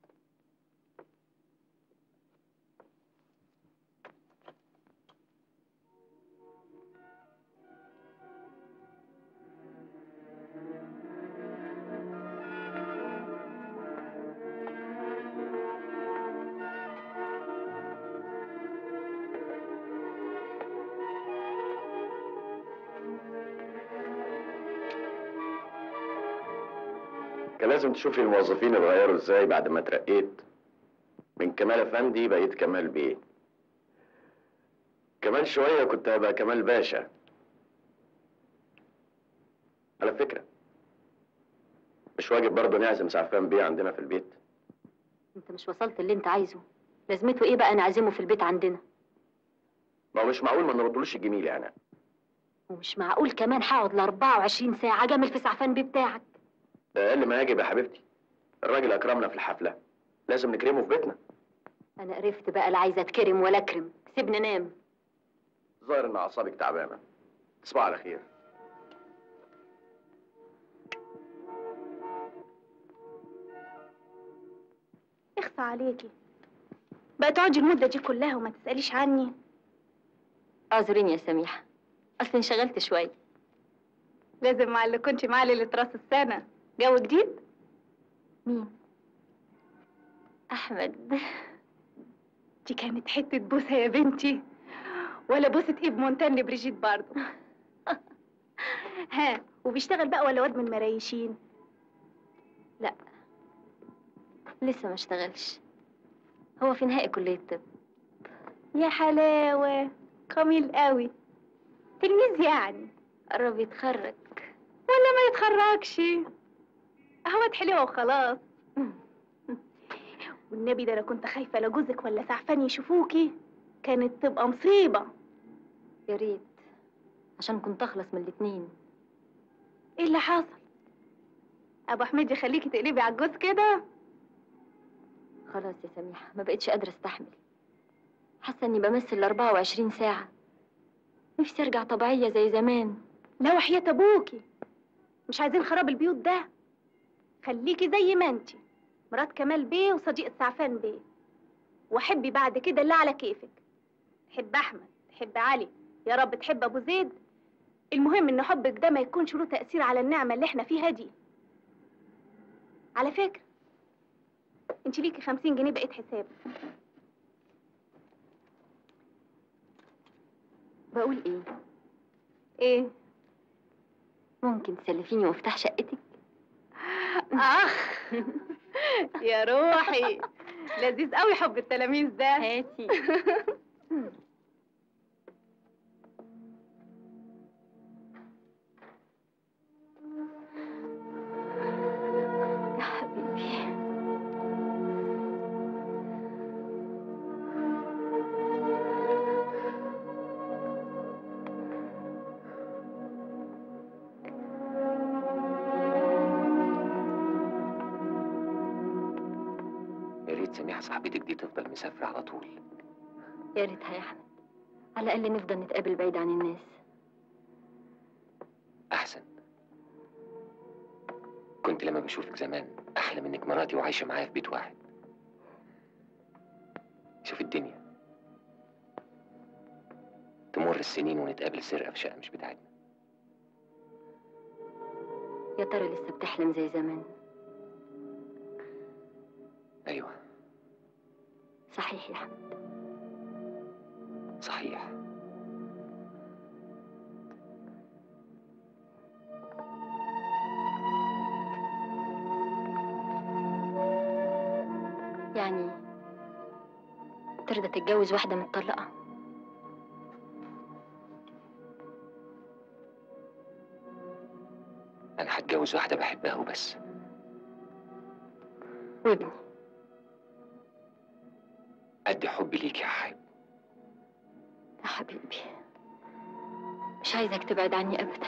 كان لازم تشوفي الموظفين اتغيروا ازاي بعد ما اترقيت من كمال افندي بقيت كمال بيه كمان شويه كنت هبقى كمال باشا على فكره مش واجب برضه نعزم سعفان بيه عندنا في البيت انت مش وصلت اللي انت عايزه لازمته ايه بقى نعزمه في البيت عندنا ما هو مش معقول ما نردلوش الجميل يا هنا ومش معقول كمان هقعد ل 24 ساعة جامل في سعفان بيه بتاعك ده اقل ما يجب يا حبيبتي الراجل اكرمنا في الحفله لازم نكرمه في بيتنا انا قرفت بقى لا عايزة اتكرم ولا اكرم سيبني نام ظاهر ان اعصابك تعبانه تصبح على خير اخفى عليكي بقى تقعدي المدة دي كلها وما تسأليش عني اعذريني يا سميحة اصل انشغلت شوية لازم مع اللي كنت معاه ليلة راس السنة جو جديد مين احمد دي كانت حتة بوسة يا بنتي ولا بوسة ايد مونتان لبريجيت برضه ها وبيشتغل بقى ولا واد من المرايشين لا لسه ما اشتغلش هو في نهائي كلية طب يا حلاوة جميل قوي تلميذ يعني قرب يتخرج ولا ما يتخرجش اهو حلوة وخلاص والنبي ده انا كنت خايفة لا جوزك ولا سعفان يشوفوكي كانت تبقى مصيبة يا ريت عشان كنت اخلص من الاتنين ايه اللي حصل ابو حميد يخليكي تقلبي على الجوز كده خلاص يا سميحة ما بقتش قادرة استحمل حاسة اني بمثل ال 24 ساعة نفسي ارجع طبيعية زي زمان لا وحياة ابوكي مش عايزين خراب البيوت ده خليكي زي ما انتي مرات كمال بيه وصديقة سعفان بيه وحبي بعد كده اللي على كيفك تحب احمد تحب علي يا رب تحب ابو زيد المهم ان حبك ده ما يكونش له تأثير على النعمة اللي احنا فيها دي على فكرة انت ليكي خمسين جنيه بقيت حساب بقول ايه ايه ممكن تسلفيني مفتاح شقتك اخ يا روحي لذيذ قوي حب التلاميذ ده هاتي يا حبيبي يا ريت سميحة صاحبتك دي تفضل مسافرة على طول يا ريتها يا احمد على الاقل نفضل نتقابل بعيد عن الناس أحسن كنت لما بشوفك زمان أحلم إنك مراتي وعايشة معايا في بيت واحد شوف الدنيا تمر السنين ونتقابل سرقة في شقة مش بتاعتنا يا ترى لسه بتحلم زي زمان أيوة صحيح يا احمد صحيح يعني ترضى تتجوز واحدة متطلقة أنا هتجوز واحدة بحبها وبس وابني قد حبي ليك يا حبيبي يا حبيبي مش عايزك تبعد عني ابدا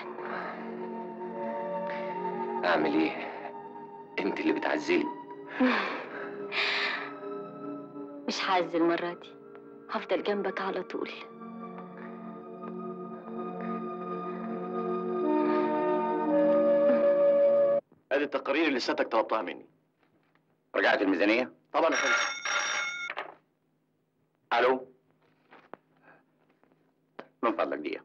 أعمل إيه؟ أنت اللي بتعزلي مش هعز المرة دي هفضل جنبك على طول ادي التقارير اللي سيادتك طلبتها مني رجعت الميزانية؟ طبعا يا فندم الو من فضلك دقيقة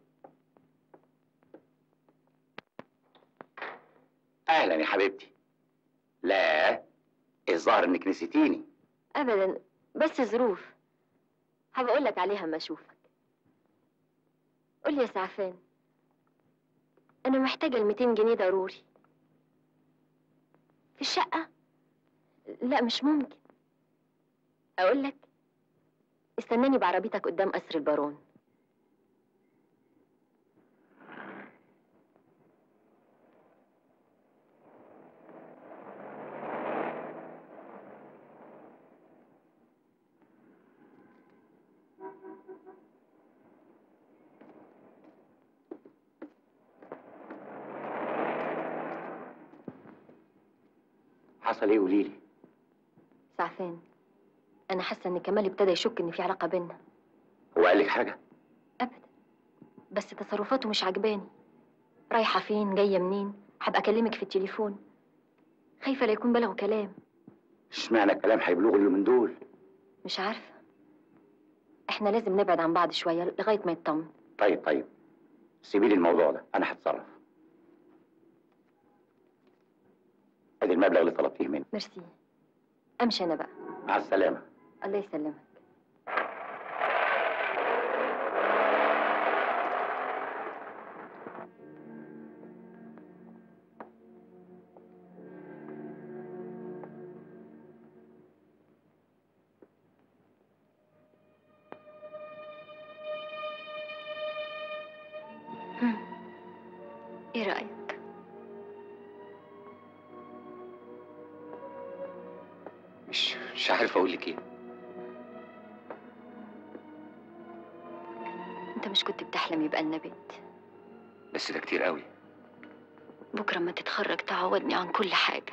اهلا يا حبيبتي لا الظاهر انك نسيتيني ابدا بس ظروف هبقى اقول لك عليها اما اشوفك قول لي يا سعفان انا محتاجه ال 200 جنيه ضروري في الشقه لا مش ممكن اقول لك استناني بعربيتك قدام قصر البارون حصل ايه قولي لي سعفان انا حاسه ان كمال ابتدى يشك ان في علاقه بينا هو قال لك حاجه بس تصرفاته مش عجباني رايحه فين جايه منين هبقى اكلمك في التليفون خايفه لا يكون بلغوا كلام اشمعنى الكلام هيبلغوا اليومين دول مش عارفه احنا لازم نبعد عن بعض شويه لغايه ما يطمن طيب طيب سيبي لي الموضوع ده انا هتصرف ادي المبلغ اللي طلبتيه مني ميرسي امشي انا بقى مع السلامه الله يسلمك هم. ايه رأيك؟ مش مش عارف اقول لك ايه انت مش كنت بتحلم يبقى لنا بيت بس ده كتير قوي بكره ما تتخرج تعوضني عن كل حاجه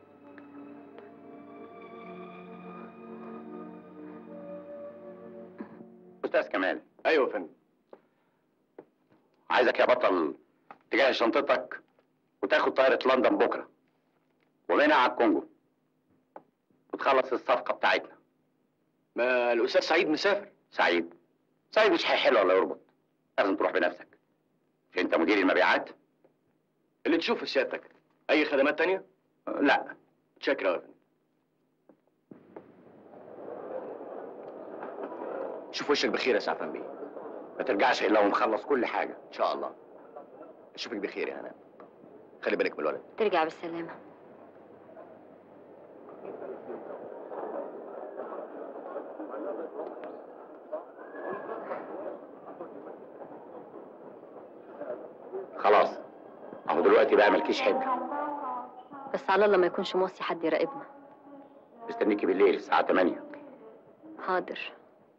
استاذ كمال ايوه يا فندم عايزك يا بطل تجهز شنطتك وتاخد طائرة لندن بكرة ومنها على الكونجو وتخلص الصفقة بتاعتنا ما الاستاذ سعيد مسافر سعيد سعيد مش هيحل ولا يربط لازم تروح بنفسك مش انت مدير المبيعات اللي تشوفه سيادتك اي خدمات تانية لا شكرا يا فندم شوف وشك بخير يا سعفان بيه ما ترجعش الا ومخلص كل حاجة ان شاء الله اشوفك بخير يا هنا خلي بالك من الولد ترجع بالسلامه خلاص اهو دلوقتي بقى مالكيش حجة بس على الله ما يكونش موصي حد يراقبنا مستنيكي بالليل الساعة 8 حاضر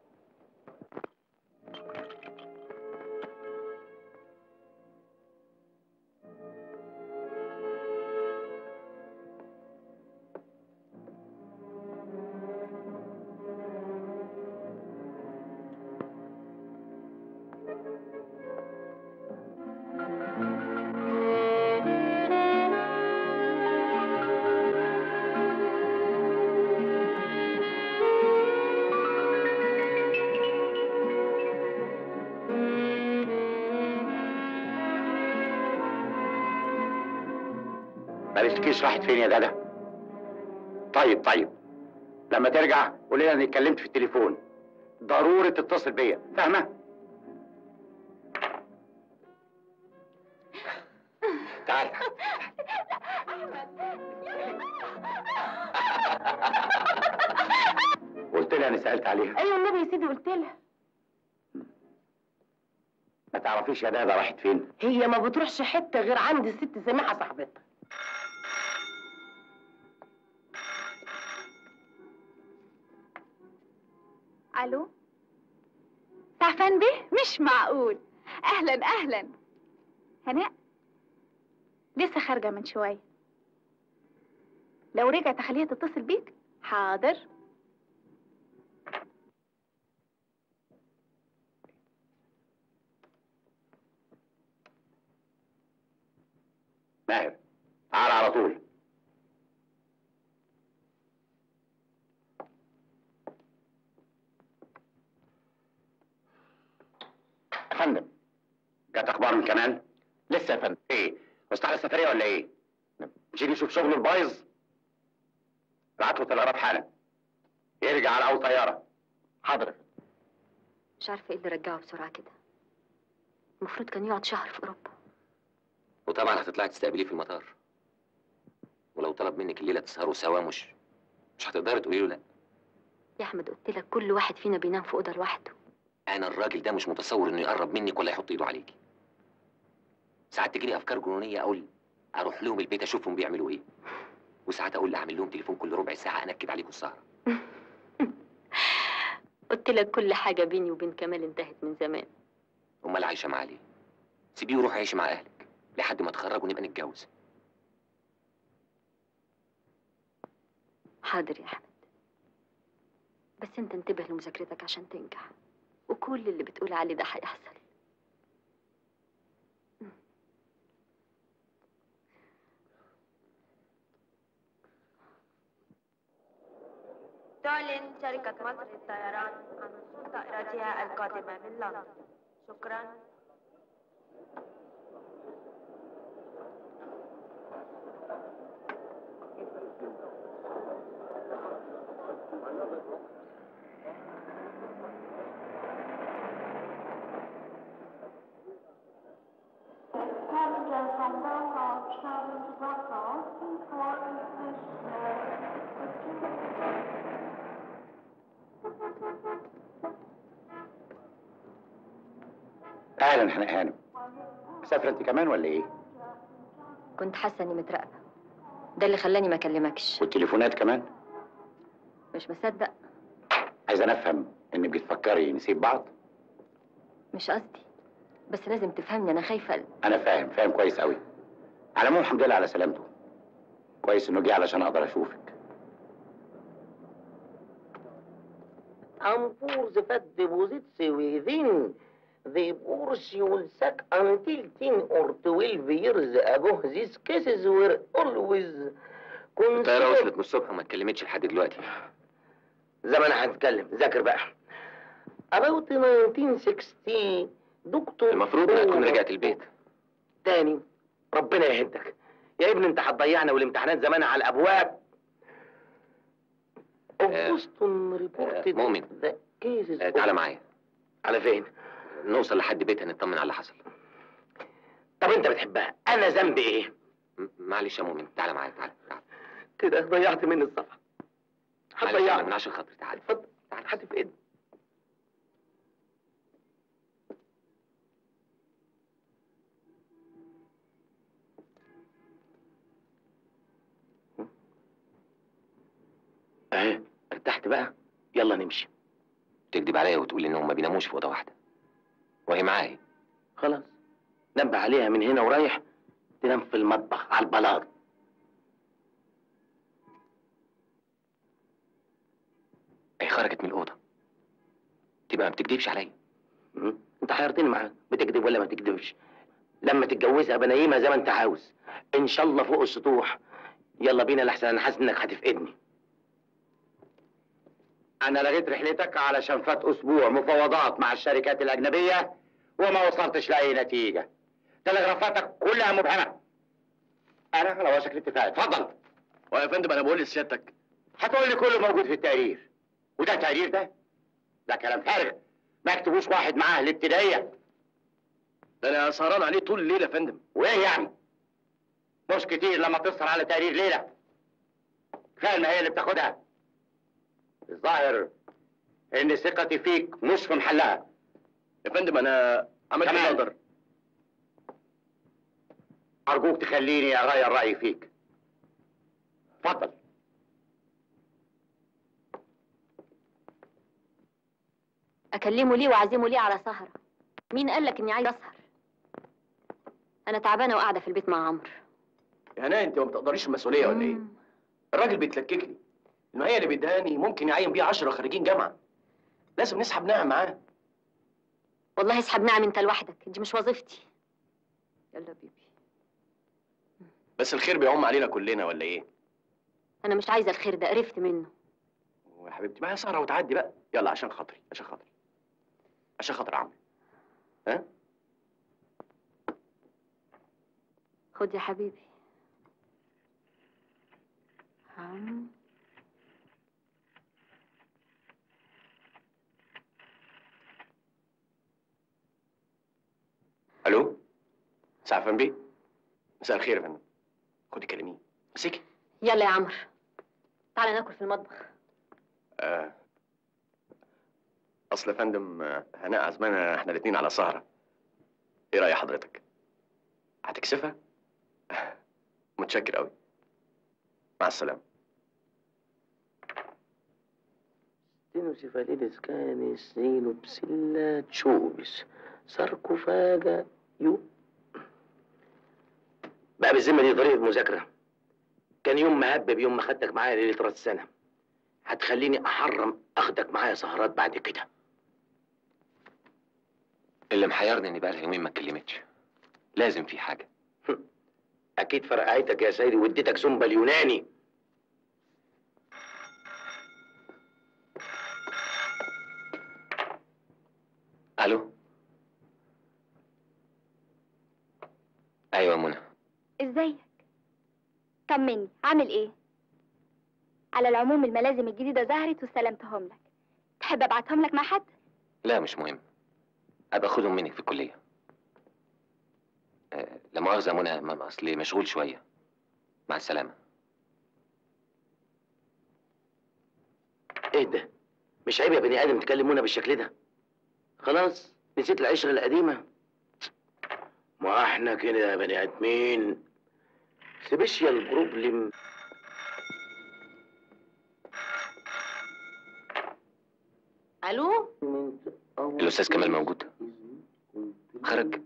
ما قالتلكيش راحت فين يا دادا طيب طيب لما ترجع قولي لها اني اتكلمت في التليفون ضروري تتصل بيا فاهمه تعال قلت لها اني سالت عليها ايوه النبي يا سيدي قلت لها ما تعرفيش يا دادا راحت فين هي ما بتروحش حته غير عند الست سميحه صاحبتها الو سعفان بيه مش معقول اهلا اهلا هناء لسه خارجه من شويه لو رجعت اخليها تتصل بيك حاضر ماهر تعال على طول يا فندم جات اخبار من كمال لسه يا فندم ايه مستعد السفريه ولا ايه مش يجي يشوف شغله البايظ ابعت له تلغراف حالا يرجع على اول طياره حاضر يا فندم. مش عارفه ايه اللي رجعه بسرعه كده المفروض كان يقعد شهر في اوروبا وطبعا هتطلعي تستقبليه في المطار ولو طلب منك الليله تسهروا سوا مش مش هتقدري تقولي له لا يا احمد قلت لك كل واحد فينا بينام في اوضه لوحده انا الراجل ده مش متصور انه يقرب منك ولا يحط ايده عليكي ساعات تجيلي افكار جنونيه اقول اروح لهم البيت اشوفهم بيعملوا ايه وساعات اقول اعمل لهم تليفون كل ربع ساعه انكد عليكم السهره قلت لك كل حاجه بيني وبين كمال انتهت من زمان امال عايشه معاه ليه سيبيه وروح يعيش مع اهلك لحد ما تخرج ونبقى نتجوز حاضر يا احمد بس انت انتبه لمذاكرتك عشان تنجح وكل اللي بتقول عليه ده هيحصل تعلن شركة مصر للطيران عن وصول طائرتها القادمة من لندن شكرا Passenger from Belfast traveling to Brussels, for اهلا حنان هانم مسافره انت كمان ولا ايه كنت حاسه اني متراقبه ده اللي خلاني ما اكلمكش والتليفونات كمان مش مصدق عايز انا افهم انك بتفكري نسيب بعض مش قصدي بس لازم تفهمني انا خايفه انا فاهم فاهم كويس قوي على العموم الحمد لله على سلامته كويس انه جه علشان اقدر اشوفك And for the fat deposits within the purse you'll suck until 10 or 12 years ago. These cases were always الطيارة considered وصلت من الصبح وما اتكلمتش لحد دلوقتي زمان هنتكلم ذاكر بقى About 1960 دكتور المفروض انها تكون رجعت البيت تاني ربنا يهدك يا ابني انت هتضيعنا والامتحانات زمان على الابواب بوسطن ريبورتد مؤمن آه، تعالى معايا على فين؟ نوصل لحد بيتها نطمن على اللي حصل طب انت بتحبها انا ذنبي ايه؟ م- معلش يا مؤمن تعالى معايا تعالى تعالى كده ضيعت مني الصفحه معلش هتضيعني. أنا من عشان خاطري تعالى اتفضل تعالى حد في ايدي اهي ارتحت بقى يلا نمشي تكذب عليا وتقول انهم ما بيناموش في اوضه واحده وهي معايا خلاص نبه عليها من هنا ورايح تنام في المطبخ على البلاط هي خرجت من الاوضه تبقى ما بتكذبش عليا م? انت حيرتني معاك بتكذب ولا ما تكذبش لما تتجوزها بنيمها زي ما انت عاوز ان شاء الله فوق السطوح يلا بينا لحسن انا حاسس انك هتفقدني انا لغيت رحلتك علشان فات اسبوع مفاوضات مع الشركات الاجنبيه وما وصلتش لاي نتيجه تلغرافاتك كلها مبهمه انا على وشك الاتفاق اتفضل ويا فندم انا بقول لسيادتك هتقول لي كله موجود في التقرير وده تقرير ده ده كلام فارغ ما يكتبوش واحد معاه الابتدائيه ده انا سهران عليه طول الليل يا فندم وايه يعني مش كتير لما تسهر على تقرير ليله كفايه ما هي اللي بتاخدها الظاهر ان ثقتي فيك مش في محلها يا فندم انا عملت اللي كمان. اقدر ارجوك تخليني اغير رايي فيك اتفضل اكلمه ليه واعزمه ليه على سهره مين قال لك اني عايز اسهر انا تعبانه وقاعده في البيت مع عمرو يا هنا انت ما بتقدريش المسؤوليه ولا ايه؟ الراجل بيتلكك لي انه هي اللي بيدهاني ممكن يعين بيه 10 خريجين جامعه لازم نسحب نعم معاه والله اسحب نعم انت لوحدك دي مش وظيفتي يلا بيبي بس الخير بيعم علينا كلنا ولا ايه؟ انا مش عايزه الخير ده قرفت منه يا حبيبتي ما هي سهره وتعدي بقى يلا عشان خاطري عشان خاطري عشان خاطر عمرو ها؟ خد يا حبيبي عم الو سعفان بيه مساء الخير يا فندم خدي كلميه مسكي يلا يا عمرو تعالى ناكل في المطبخ آه. اصل يا فندم آه، هناء عزمانا احنا الاثنين على سهره ايه راي حضرتك هتكسفها متشكر قوي مع السلامه ستينوسيفاليدس كانس زينوبسيلا تشوبس ساركوفاجا يو بقى بالذمة دي طريقة مذاكرة كان يوم مهبب يوم ما خدتك معايا ليلة راس السنة هتخليني احرم اخدك معايا سهرات بعد كده اللي محيرني ان بقى يومين ما اتكلمتش لازم في حاجه اكيد فرقعتك يا سيدي واديتك زومبا اليوناني الو ايوه منى ازيك طمني عامل ايه على العموم الملازم الجديدة ظهرت واستلمتهم لك تحب ابعتهم لك مع حد لا مش مهم ابقى اخدهم منك في الكليه أه لا مؤاخذه منى ما- اصلي مشغول شويه مع السلامه ايه ده مش عيب يا بني ادم تكلم منى بالشكل ده خلاص نسيت العشره القديمه ما احنا كده يا بني ادمين سبيشال بروبلم الو الاستاذ كمال موجود خرج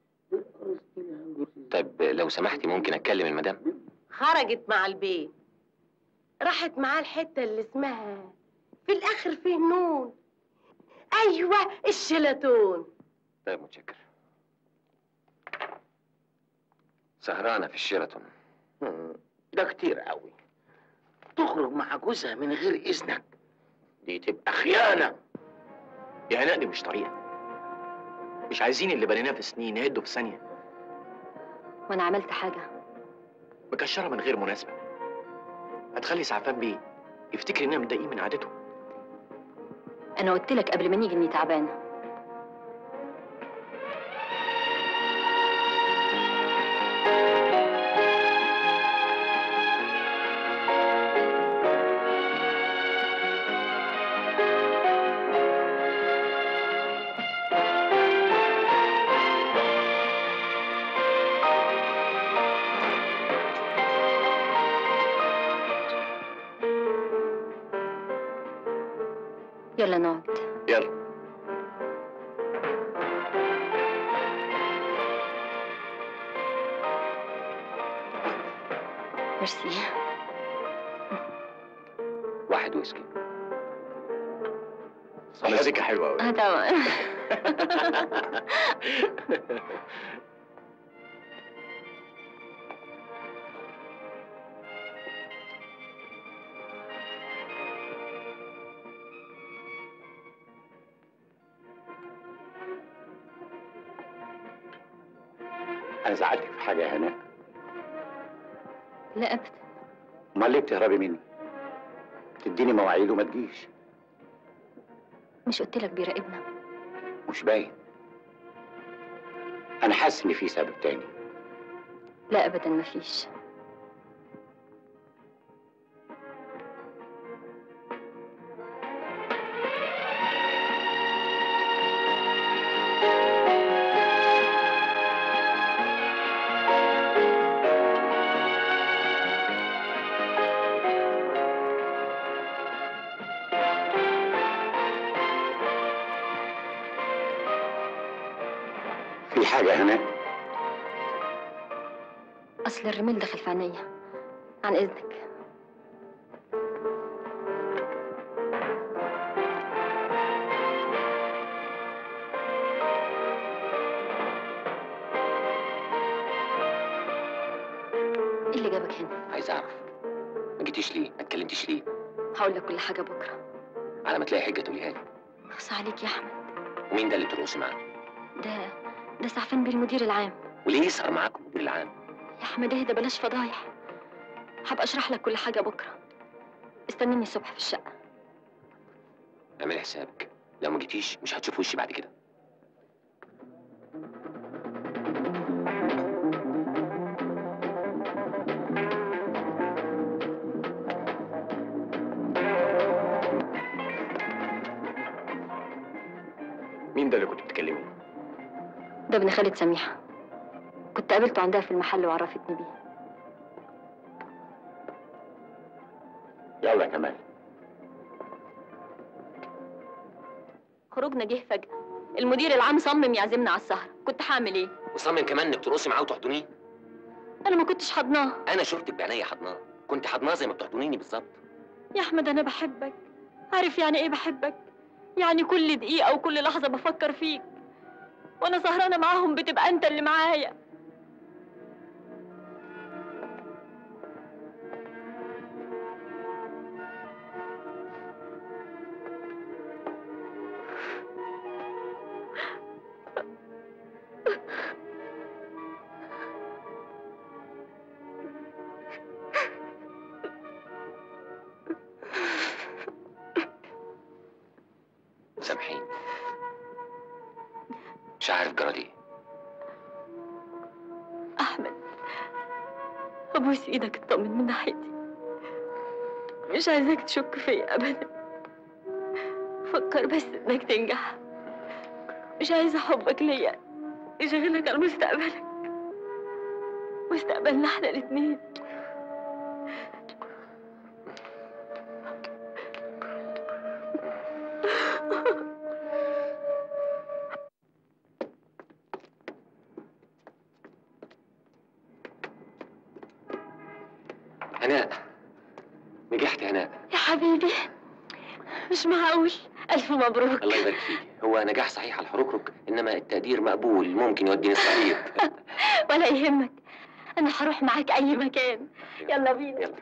طيب لو سمحتي ممكن اتكلم المدام خرجت مع البيت راحت معاه الحته اللي اسمها في الاخر فيه نون ايوه الشلاتون طيب متشكر سهرانه في الشيراتون ده كتير قوي تخرج مع جوزها من غير اذنك دي تبقى خيانه يا هناء دي مش طريقه مش عايزين اللي بنيناه في سنين نهده في ثانيه وانا عملت حاجه مكشره من غير مناسبه هتخلي سعفان بيه يفتكر اننا متضايقين من عادته انا قلت لك قبل ما نيجي اني تعبانه يلا نقعد يلا ميرسي واحد ويسكي مزيكا حلوه قوي اه طبعا انا زعلتك في حاجه يا هناء لا ابدا امال ليه بتهربي مني تديني مواعيد وما تجيش مش قلت لك بيراقبنا مش باين انا حاسس ان في سبب تاني لا ابدا مفيش في حاجه يا هناء اصل الرميل دخل في عينيا عن اذنك ايه اللي جابك هنا عايز اعرف ما جيتيش ليه ما اتكلمتيش ليه هقول لك كل حاجه بكره على ما تلاقي حجه تقوليها لي خص عليك يا احمد ومين ده اللي بترقصي معاه ده ده سعفان بيه المدير العام وليه يسهر معاكم المدير العام يا احمد اهدى بلاش فضايح هبقى اشرح لك كل حاجه بكره استنيني الصبح في الشقه اعملي حسابك لو ما جيتيش مش هتشوف وشي بعد كده مين ده اللي كنت بتكلمي ده ابن خالد سميحه كنت قابلته عندها في المحل وعرفتني بيه يلا يا كمال خروجنا جه فجاه المدير العام صمم يعزمنا على السهره كنت هعمل ايه وصمم كمان انك ترقصي معاه وتحضنيه انا ما كنتش حضناه انا شفتك بعينيا حضناه كنت حضناه زي ما بتحضنيني بالظبط يا احمد انا بحبك عارف يعني ايه بحبك يعني كل دقيقه وكل لحظه بفكر فيك وانا سهرانه معاهم بتبقى انت اللي معايا سامحيني مش عارف جرى ليه احمد ابوس ايدك اطمن من ناحيتي مش عايزاك تشك فيا ابدا فكر بس انك تنجح مش عايزه حبك ليا يشغلك عن مستقبلك مستقبلنا احنا الاتنين هناء نجحت هناء يا حبيبي مش معقول الف مبروك الله يبارك فيك هو نجاح صحيح على الحركرك انما التقدير مقبول ممكن يوديني الصعيد ولا يهمك انا هروح معاك اي مكان يلا بينا يلا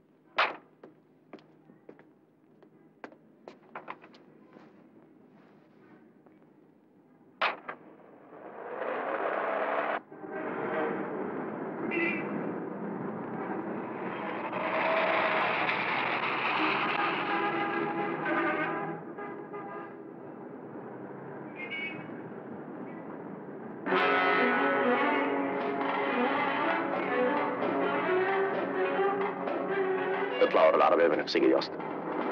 اطلع ورا العربيه بنفسجي دي اصلا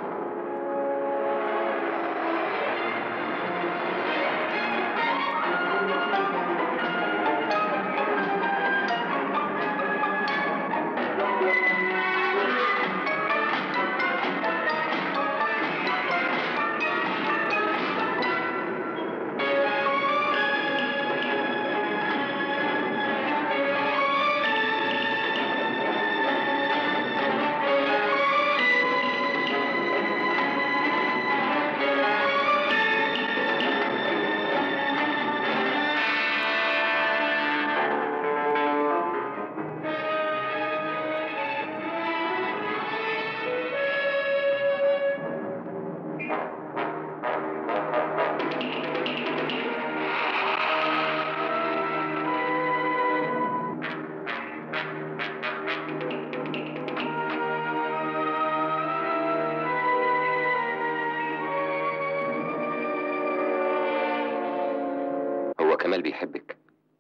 هو كمال بيحبك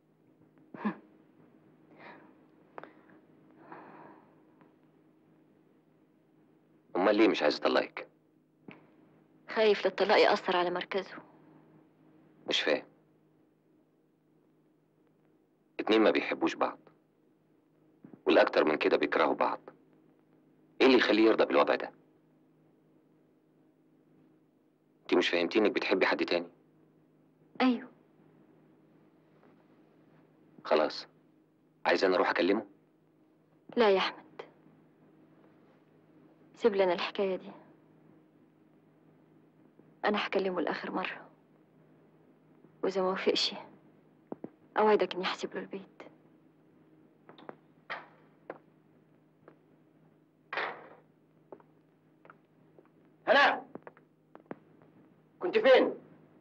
امال ليه مش عايز يطلقك خايف للطلاق يأثر على مركزه مش فاهم اتنين ما بيحبوش بعض والاكتر من كده بيكرهوا بعض ايه اللي يخليه يرضى بالوضع ده انت مش فاهمتي انك بتحبي حد تاني ايوه خلاص عايز انا اروح اكلمه لا يا احمد سيب لنا الحكايه دي انا هكلمه لاخر مره واذا ما وافقش اوعدك اني احسب له البيت هناء كنت فين؟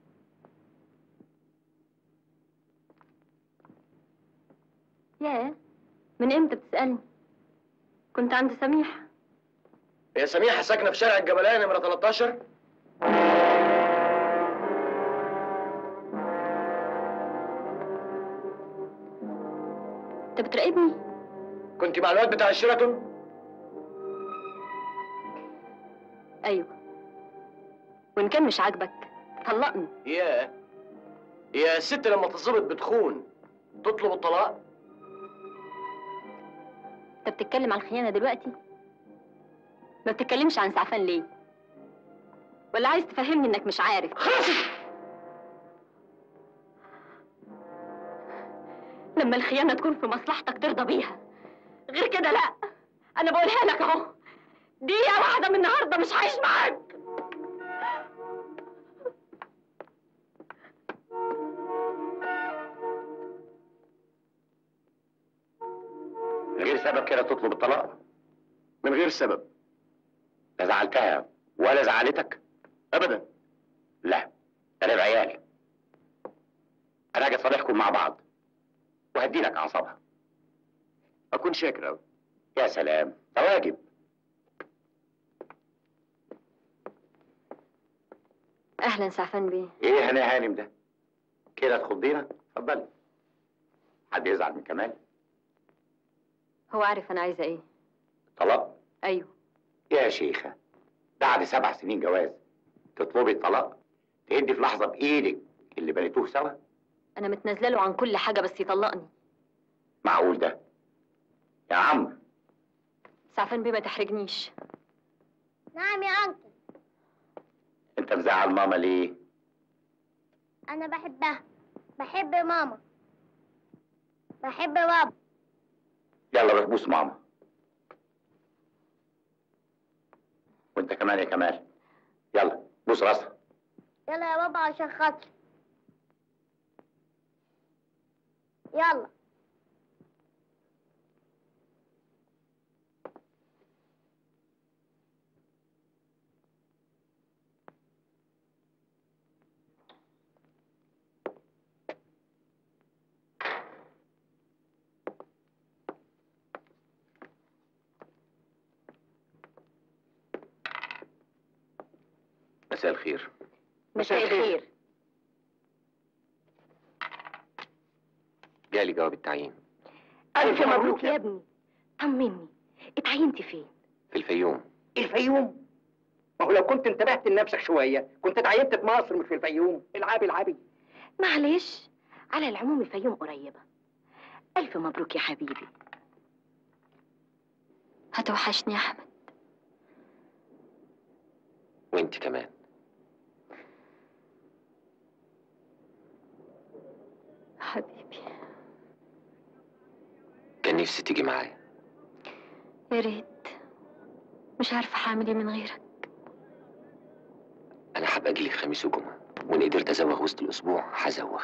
ياه من امتى بتسالني كنت عند سميحه هي سميحه ساكنه في شارع الجبلية نمره 13 انت بتراقبني كنت مع الواد بتاع الشيراتون ايوه وان كان مش عاجبك طلقني ياه يا الست لما تظبط بتخون تطلب الطلاق انت بتتكلم عن الخيانه دلوقتي ما بتتكلمش عن سعفان ليه ولا عايز تفهمني انك مش عارف لما الخيانه تكون في مصلحتك ترضى بيها غير كده لا انا بقولها لك اهو دقيقة واحدة من النهاردة مش هعيش معاك من غير سبب كده تطلب الطلاق من غير سبب لا زعلتها ولا زعلتك ابدا لا انا بعيال انا اجي اصالحكم مع بعض وهدي لك اعصابها اكون شاكر قوي يا سلام ده واجب اهلا سعفان بيه ايه هنا هانم ده كده تخضينا اتفضلي حد يزعل من كمال هو عارف انا عايزه ايه طلاق ايوه يا شيخة بعد سبع سنين جواز تطلبي الطلاق تهدي في لحظة بإيدك اللي بنيتوه سوا انا متنازله له عن كل حاجه بس يطلقني معقول ده يا عمرو سعفان بيه ما تحرجنيش نعم يا أنكل انت مزعل ماما ليه أنا بحبها بحب ماما بحب بابا يلا روح بوس ماما وانت كمان يا كمال يلا بوس راسها يلا يا بابا عشان خاطري يلا مساء الخير مساء الخير جالي جواب التعيين ألف مبروك يا ابني طمني اتعينت فين؟ في الفيوم الفيوم ما هو لو كنت انتبهت لنفسك شويه كنت اتعينت في مصر مش في الفيوم العبي العبي معلش على العموم الفيوم قريبة ألف مبروك يا حبيبي هتوحشني يا احمد وانت كمان حبيبي كان نفسي تيجي معايا يا ريت مش عارفه هعمل ايه من غيرك انا حابب اجي لك خميس وجمعه وان قدرت ازوغ وسط الاسبوع هزوغ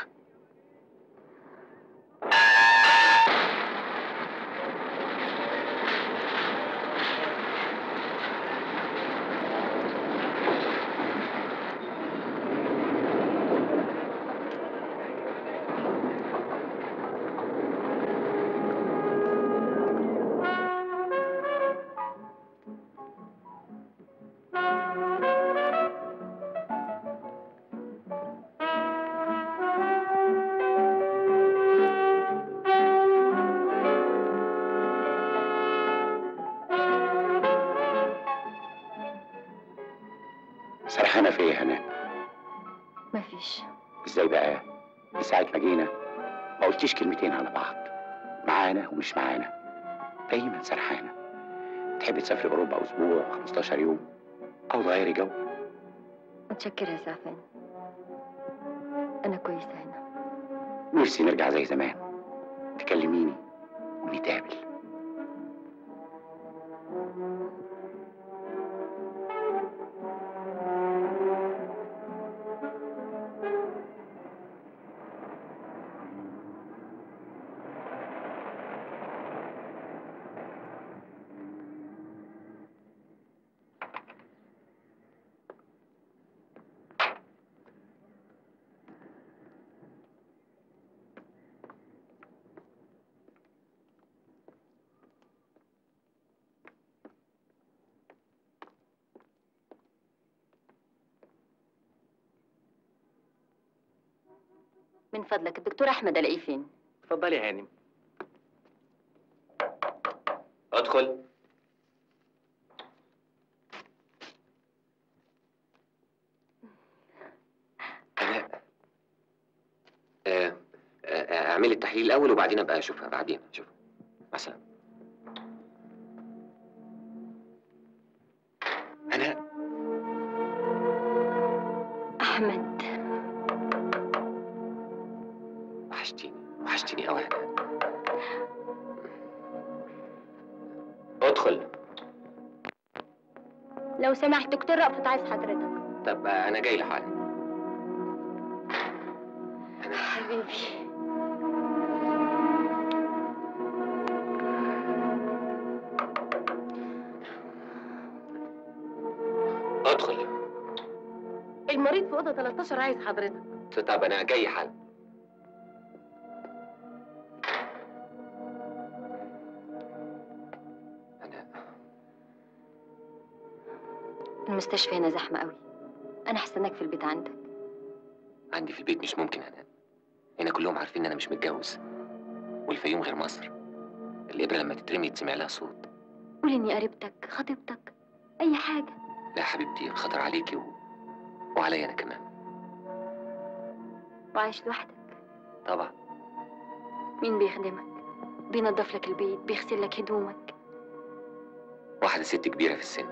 سرحانة في ايه هنا مفيش ازاي بقى من ساعة ما جينا ما قلتيش كلمتين على بعض معانا ومش معانا دايما سرحانة تحبي تسافري اوروبا اسبوع 15 يوم او تغيري جو متشكرة يا سعفان أنا كويسة هنا نفسي نرجع زي زمان تكلميني ونتقابل من فضلك الدكتور أحمد ألاقيه فين؟ اتفضلي يا هانم ادخل انا آه، آه، اعملي التحليل الاول وبعدين ابقى اشوفها بعدين اشوفها مع السلامه انا أحمد وحشتيني وحشتيني قوي ادخل لو سمحت دكتور رأفت عايز حضرتك طب انا جاي لحالي حبيبي ادخل المريض في اوضه 13 عايز حضرتك طب انا جاي حالا المستشفى هنا زحمة قوي أنا هستناك في البيت عندك عندي في البيت مش ممكن انا هنا كلهم عارفين ان انا مش متجوز والفيوم غير مصر الابره لما تترمي يتسمع لها صوت قول إني قريبتك خطيبتك أي حاجة لا يا حبيبتي خطر عليكي و... وعليا انا كمان وعايش لوحدك طبعا مين بيخدمك بينظف لك البيت بيغسل لك هدومك واحده ست كبيره في السن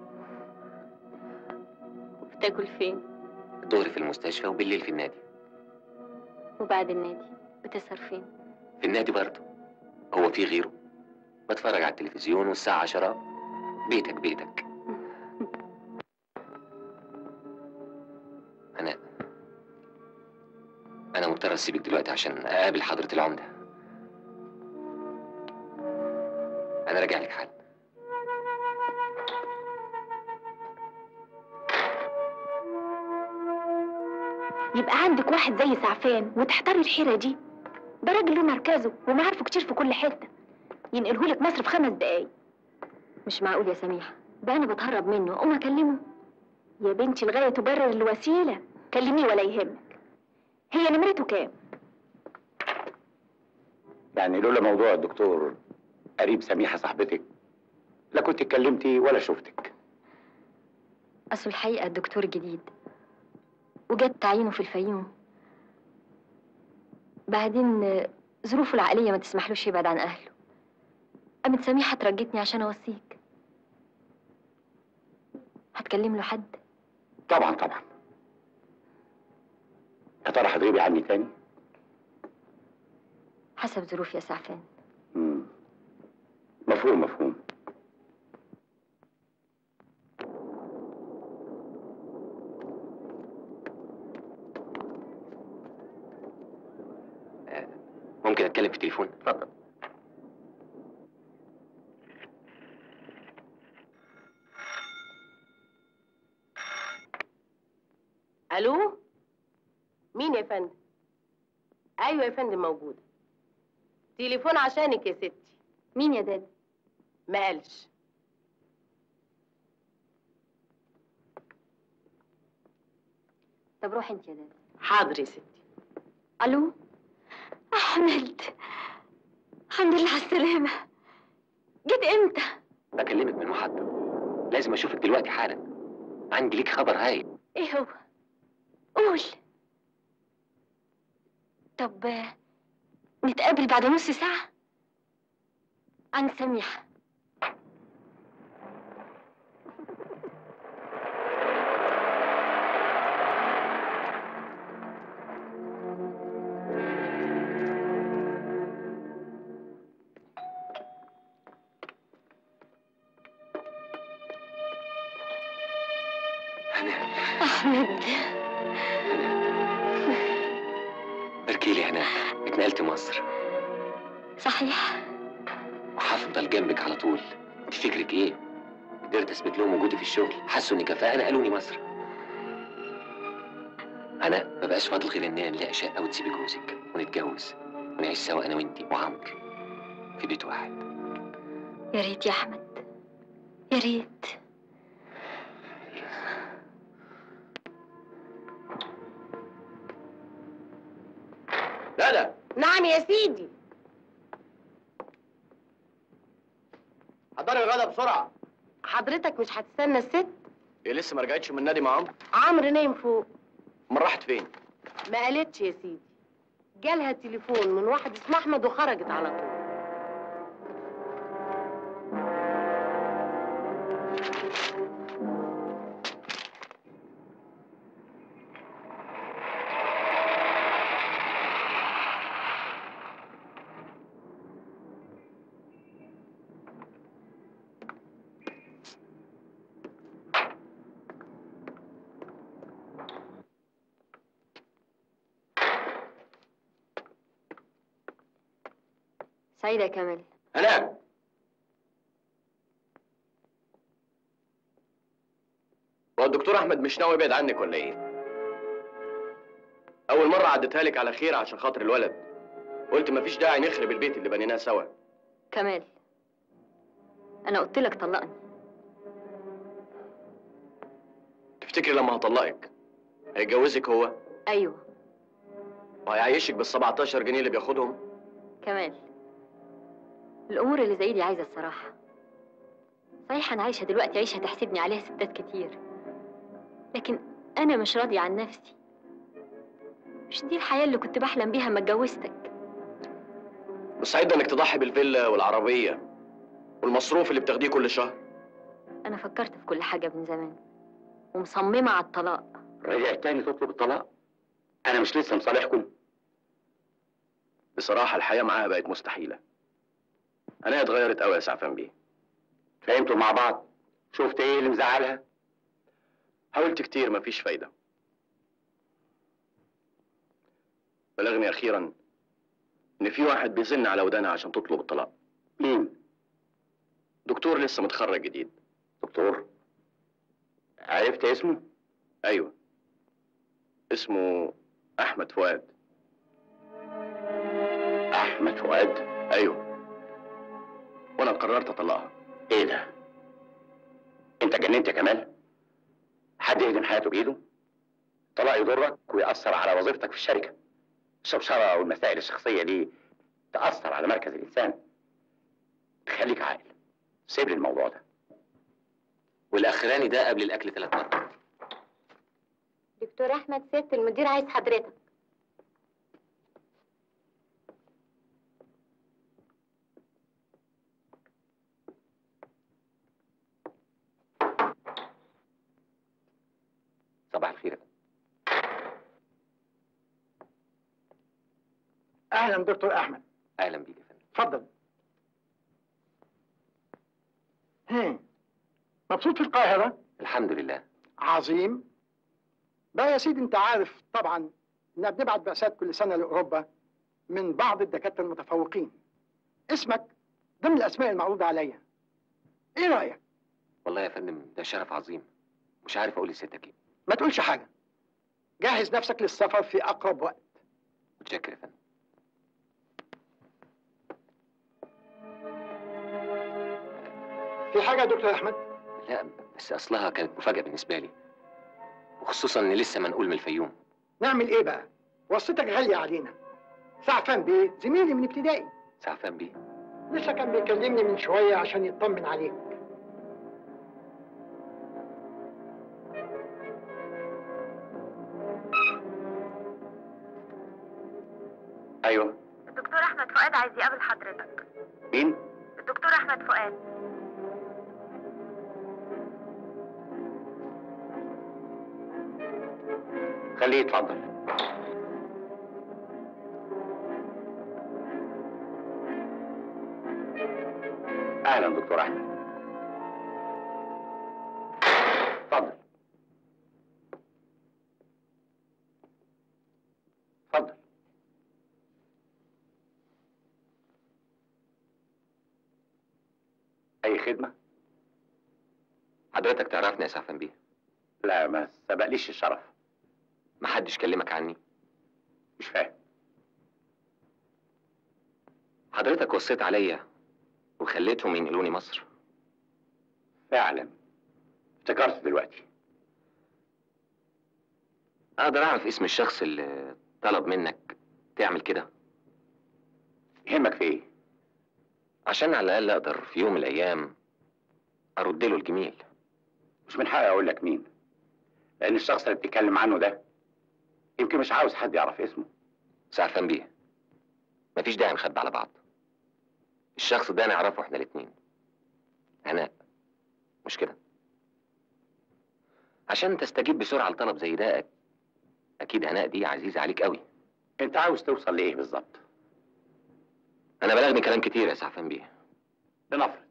بتاكل فين الظهر في المستشفى وبالليل في النادي وبعد النادي بتسهر فين في النادي برضه هو في غيره بتفرج على التلفزيون والساعة عشرة بيتك بيتك أنا أنا مضطر أسيبك دلوقتي عشان أقابل حضرة العمدة أنا راجع لك حالا يبقى عندك واحد زي سعفان وتحتاري الحيرة دي ده راجل له مركزه ومعارفه كتير في كل حتة ينقلهولك مصر في خمس دقايق مش معقول يا سميحة ده أنا بتهرب منه أقوم أكلمه يا بنتي الغاية تبرر الوسيلة كلميه ولا يهمك هي نمرته كام؟ يعني لولا موضوع الدكتور قريب سميحة صاحبتك لا كنت اتكلمتي ولا شفتك أصل الحقيقة الدكتور جديد وجت تعيينه في الفيوم بعدين آه، ظروفه العائلية ما تسمحلوش يبعد عن أهله قامت سميحة ترجتني عشان أوصيك هتكلم له حد طبعا طبعا يا ترى هتغيبي عني تاني؟ حسب ظروف يا سعفان مم. مفهوم مفهوم ممكن أتكلم في التليفون؟ اتفضل الو مين يا فندم ايوه يا فندم موجوده تليفون عشانك يا ستي مين يا دادي ما قالش طب روح انت يا دادي حاضر يا ستي الو احمد الحمد لله على السلامة جيت امتى بكلمك من المحطة لازم أشوفك دلوقتي حالا عندي ليك خبر هايل ايه هو قول طب آه، نتقابل بعد نص ساعة عند سميحة أحمد باركي لي هناك اتنقلت مصر صحيح وهفضل جنبك على طول انت فكرك ايه قدرت اثبت لهم وجودي في الشغل حسوا اني كفاءه نقلوني مصر انا ما بقاش فاضل غير اننا نلاقي شقه وتسيبي جوزك ونتجوز ونعيش سوا انا وانتي وعمرو في بيت واحد يا ريت يا أحمد يا ريت لا لا نعم يا سيدي حضري الغدا بسرعة حضرتك مش هتستنى الست هي لسه ما رجعتش من النادي مع عمرو عمرو نايم فوق امال راحت فين؟ ما قالتش يا سيدي جالها تليفون من واحد اسمه احمد وخرجت على طول سعيدة يا كمال هناك هو الدكتور احمد مش ناوي يبعد عنك ولا ايه اول مره عديتها لك على خير عشان خاطر الولد قلت مفيش داعي نخرب البيت اللي بنيناه سوا كمال أنا قلت لك طلقني تفتكري لما هطلقك هيجوزك هو أيوه وهيعيشك بال 17 جنيه اللي بياخدهم كمال الأمور اللي زي دي عايزة الصراحة صحيح أنا عايشة دلوقتي عيشة تحسدني عليها ستات كتير لكن أنا مش راضية عن نفسي مش دي الحياة اللي كنت بحلم بيها ما اتجوزتك مستعدة انك تضحي بالفيلا والعربية والمصروف اللي بتاخديه كل شهر أنا فكرت في كل حاجة من زمان ومصممة على الطلاق رجعت تاني تطلب الطلاق انا مش لسه مصالحكم بصراحة الحياة معاها بقت مستحيلة أنا اتغيرت قوي يا سعفان بيه فهمتوا مع بعض شفت ايه اللي مزعلها حاولت كتير مفيش فايدة بلغني أخيرا إن في واحد بيزن على ودانها عشان تطلب الطلاق مين؟ دكتور لسه متخرج جديد دكتور عرفت اسمه؟ أيوه اسمه أحمد فؤاد احمد فؤاد أيوه وأنا قررت أطلقها ايه ده؟ انت جننت يا كمال؟ حد يهدم حياته بايده؟ طلاق يضرك ويأثر على وظيفتك في الشركة الشوشرة والمسائل الشخصية دي تأثر على مركز الإنسان خليك عاقل سيب لي الموضوع ده والاخراني ده قبل الاكل ثلاث مرات دكتور احمد سيادة المدير عايز حضرتك صباح الخير اهلا دكتور احمد اهلا بيك يا فندم اتفضل هم. مبسوط في القاهرة الحمد لله عظيم بقى يا سيدي انت عارف طبعا اننا بنبعت بعثات كل سنة لأوروبا من بعض الدكاترة المتفوقين اسمك ضمن الأسماء المعروضة عليا ايه رأيك؟ والله يا فندم ده شرف عظيم مش عارف اقول لسيادتك ايه ما تقولش حاجة جهز نفسك للسفر في أقرب وقت متشكر يا فندم في حاجة يا دكتور أحمد؟ لا بس اصلها كانت مفاجاه بالنسبه لي وخصوصا ان لسه منقول من الفيوم نعمل ايه بقى؟ وصيتك غالية علينا سعفان بيه زميلي من ابتدائي سعفان بيه لسه كان بيكلمني من شوية عشان يطمن عليك ايوه الدكتور احمد فؤاد عايز يقابل حضرتك مين؟ الدكتور احمد فؤاد خليه يتفضل اهلا دكتور احمد اتفضل اتفضل اي خدمه حضرتك تعرفني يا سعفان بيه لا ما سبقليش الشرف محدش كلمك عني مش فاهم حضرتك وصيت عليا وخليتهم ينقلوني مصر فعلا افتكرت دلوقتي اقدر اعرف اسم الشخص اللي طلب منك تعمل كده يهمك في ايه عشان على الاقل اقدر في يوم من الايام ارد له الجميل مش من حقي اقول لك مين لان الشخص اللي بتتكلم عنه ده يمكن مش عاوز حد يعرف اسمه سعفان بيه مفيش داعي نخبي على بعض الشخص ده نعرفه احنا الاتنين هناء مش كده عشان تستجيب بسرعة لطلب زي ده أك- أكيد هناء دي عزيزة عليك قوي انت عاوز توصل لايه بالظبط أنا بلغني كلام كتير يا سعفان بيه لنفرض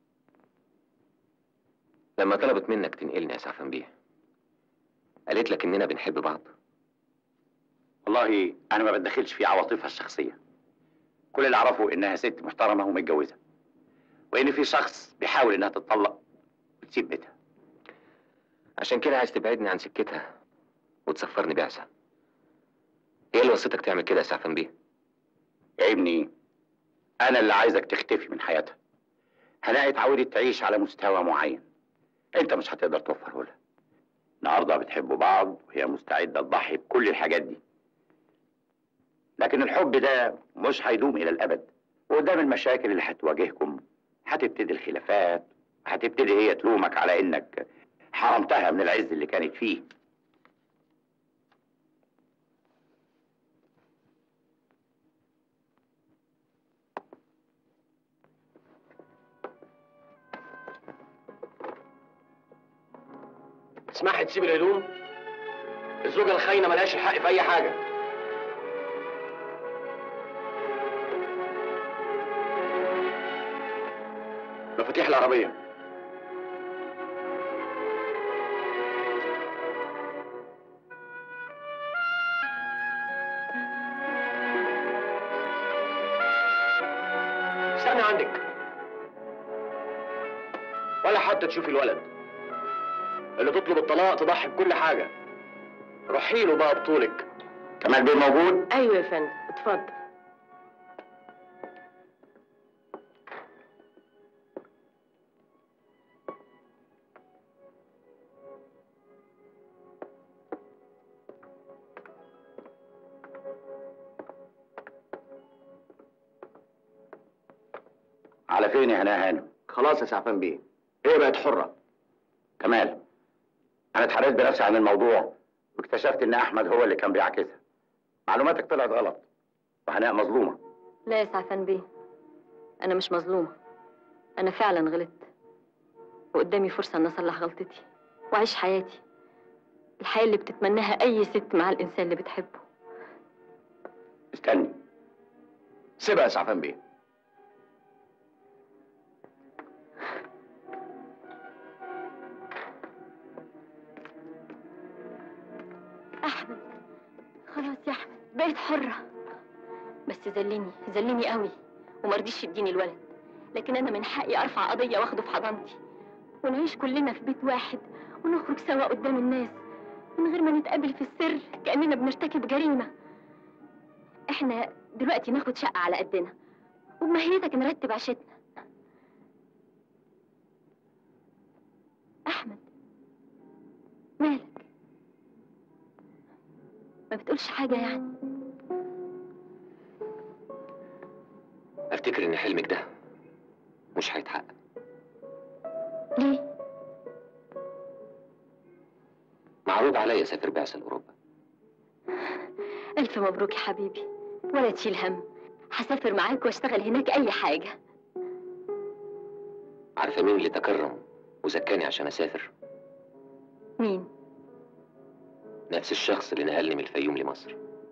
لما طلبت منك تنقلني يا سعفان بيه قالت لك إننا بنحب بعض والله انا ما بتدخلش في عواطفها الشخصيه كل اللي اعرفه انها ست محترمه ومتجوزه وان في شخص بيحاول انها تتطلق وتسيب بيتها عشان كده عايز تبعدني عن سكتها وتسفرني بعثة ايه اللي وصيتك تعمل كده يا سعفان بيه؟ يا ابني انا اللي عايزك تختفي من حياتها هناء اتعودت تعيش على مستوى معين انت مش هتقدر توفره لها النهارده بتحبوا بعض وهي مستعده تضحي بكل الحاجات دي لكن الحب ده مش هيدوم الى الابد وقدام المشاكل اللي هتواجهكم هتبتدي الخلافات هتبتدي هي تلومك على انك حرمتها من العز اللي كانت فيه تسمحي تسيب الهدوم الزوجة الخاينة ملهاش الحق في أي حاجة مفاتيح العربية استنى عندك ولا حتى تشوفي الولد اللي تطلب الطلاق تضحي بكل حاجة روحي له بقى بطولك كمال بيه موجود ايوه يا فندم اتفضل على فين يا هناء هانم خلاص يا سعفان بيه هي بقت حرة كمال انا اتحريت بنفسي عن الموضوع واكتشفت ان احمد هو اللي كان بيعاكسها معلوماتك طلعت غلط وهناء مظلومه لا يا سعفان بيه أنا مش مظلومة أنا فعلا غلطت وقدامي فرصة إن أصلح غلطتي وأعيش حياتي الحياة اللي بتتمناها أي ست مع الإنسان اللي بتحبه استني سيبها يا سعفان بيه أحمد خلاص يا أحمد بقيت حرة بس ذلني ذلني قوي ومرضيش يديني الولد لكن أنا من حقي أرفع قضية واخده في حضانتي ونعيش كلنا في بيت واحد ونخرج سوا قدام الناس من غير ما نتقابل في السر كأننا بنرتكب جريمة احنا دلوقتي ناخد شقة على قدنا وبمهيتك نرتب عشتنا أحمد مالك ما بتقولش حاجة يعني افتكر ان حلمك ده مش هيتحقق ليه؟ معروض عليا اسافر بعثة لاوروبا ألف مبروك يا حبيبي ولا تشيل هم هسافر معاك واشتغل هناك أي حاجة عارفة مين اللي تكرم وزكاني عشان اسافر مين؟ نفس الشخص اللي نقلني من الفيوم لمصر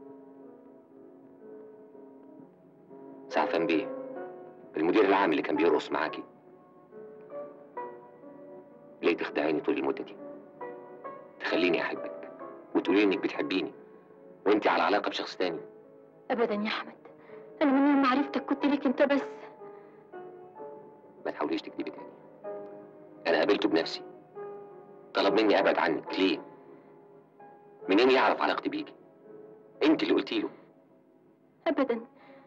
سعفان بيه المدير العام اللي كان بيرقص معاكي ليه تخدعيني طول المدة دي تخليني أحبك وتقولي إنك بتحبيني وإنتي على علاقة بشخص تاني أبدا يا أحمد أنا من يوم ما عرفتك كنت ليك أنت بس ما تحاوليش تكذبي تاني أنا قابلته بنفسي طلب مني أبعد عنك ليه؟ منين يعرف علاقتي بيكي؟ أنت اللي قلتي له أبدا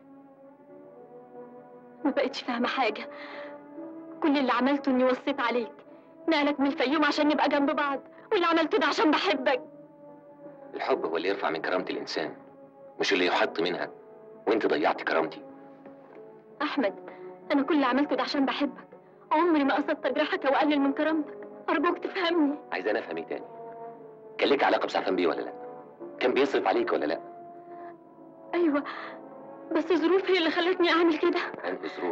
ما بقتش فاهمة حاجة كل اللي عملته إني وصيت عليك نقلك من الفيوم عشان نبقى جنب بعض واللي عملته ده عشان بحبك الحب هو اللي يرفع من كرامة الإنسان مش اللي يحط منها وأنت ضيعتي كرامتي أحمد أنا كل اللي عملته ده عشان بحبك عمري ما قصدت أجرحك أو أقلل من كرامتك أرجوك تفهمني عايزة أنا أفهم إيه تاني؟ كان ليك علاقة بسعفان بيه ولا لأ؟ كان بيصرف عليك ولا لأ؟ أيوة بس ظروف هي اللي خلتني أعمل كده عندي ظروف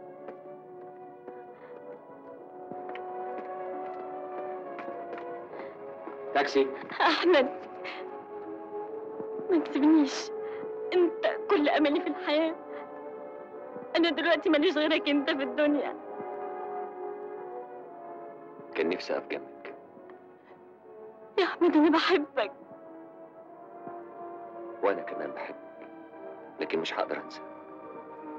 تاكسي أحمد ما تسيبنيش أنت كل أملي في الحياة أنا دلوقتي ماليش غيرك أنت في الدنيا كان نفسي أقف جنبك يا أحمد أنا بحبك وأنا كمان بحبك لكن مش هقدر أنسى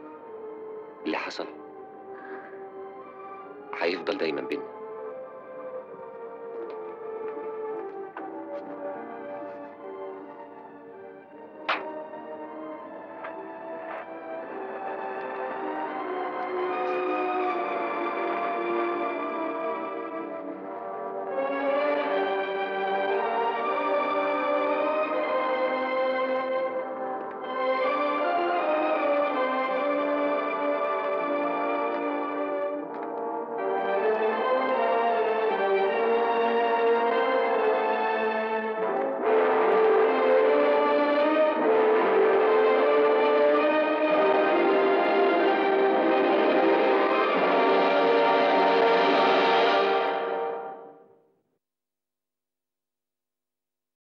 اللي حصل هيفضل دايما بينا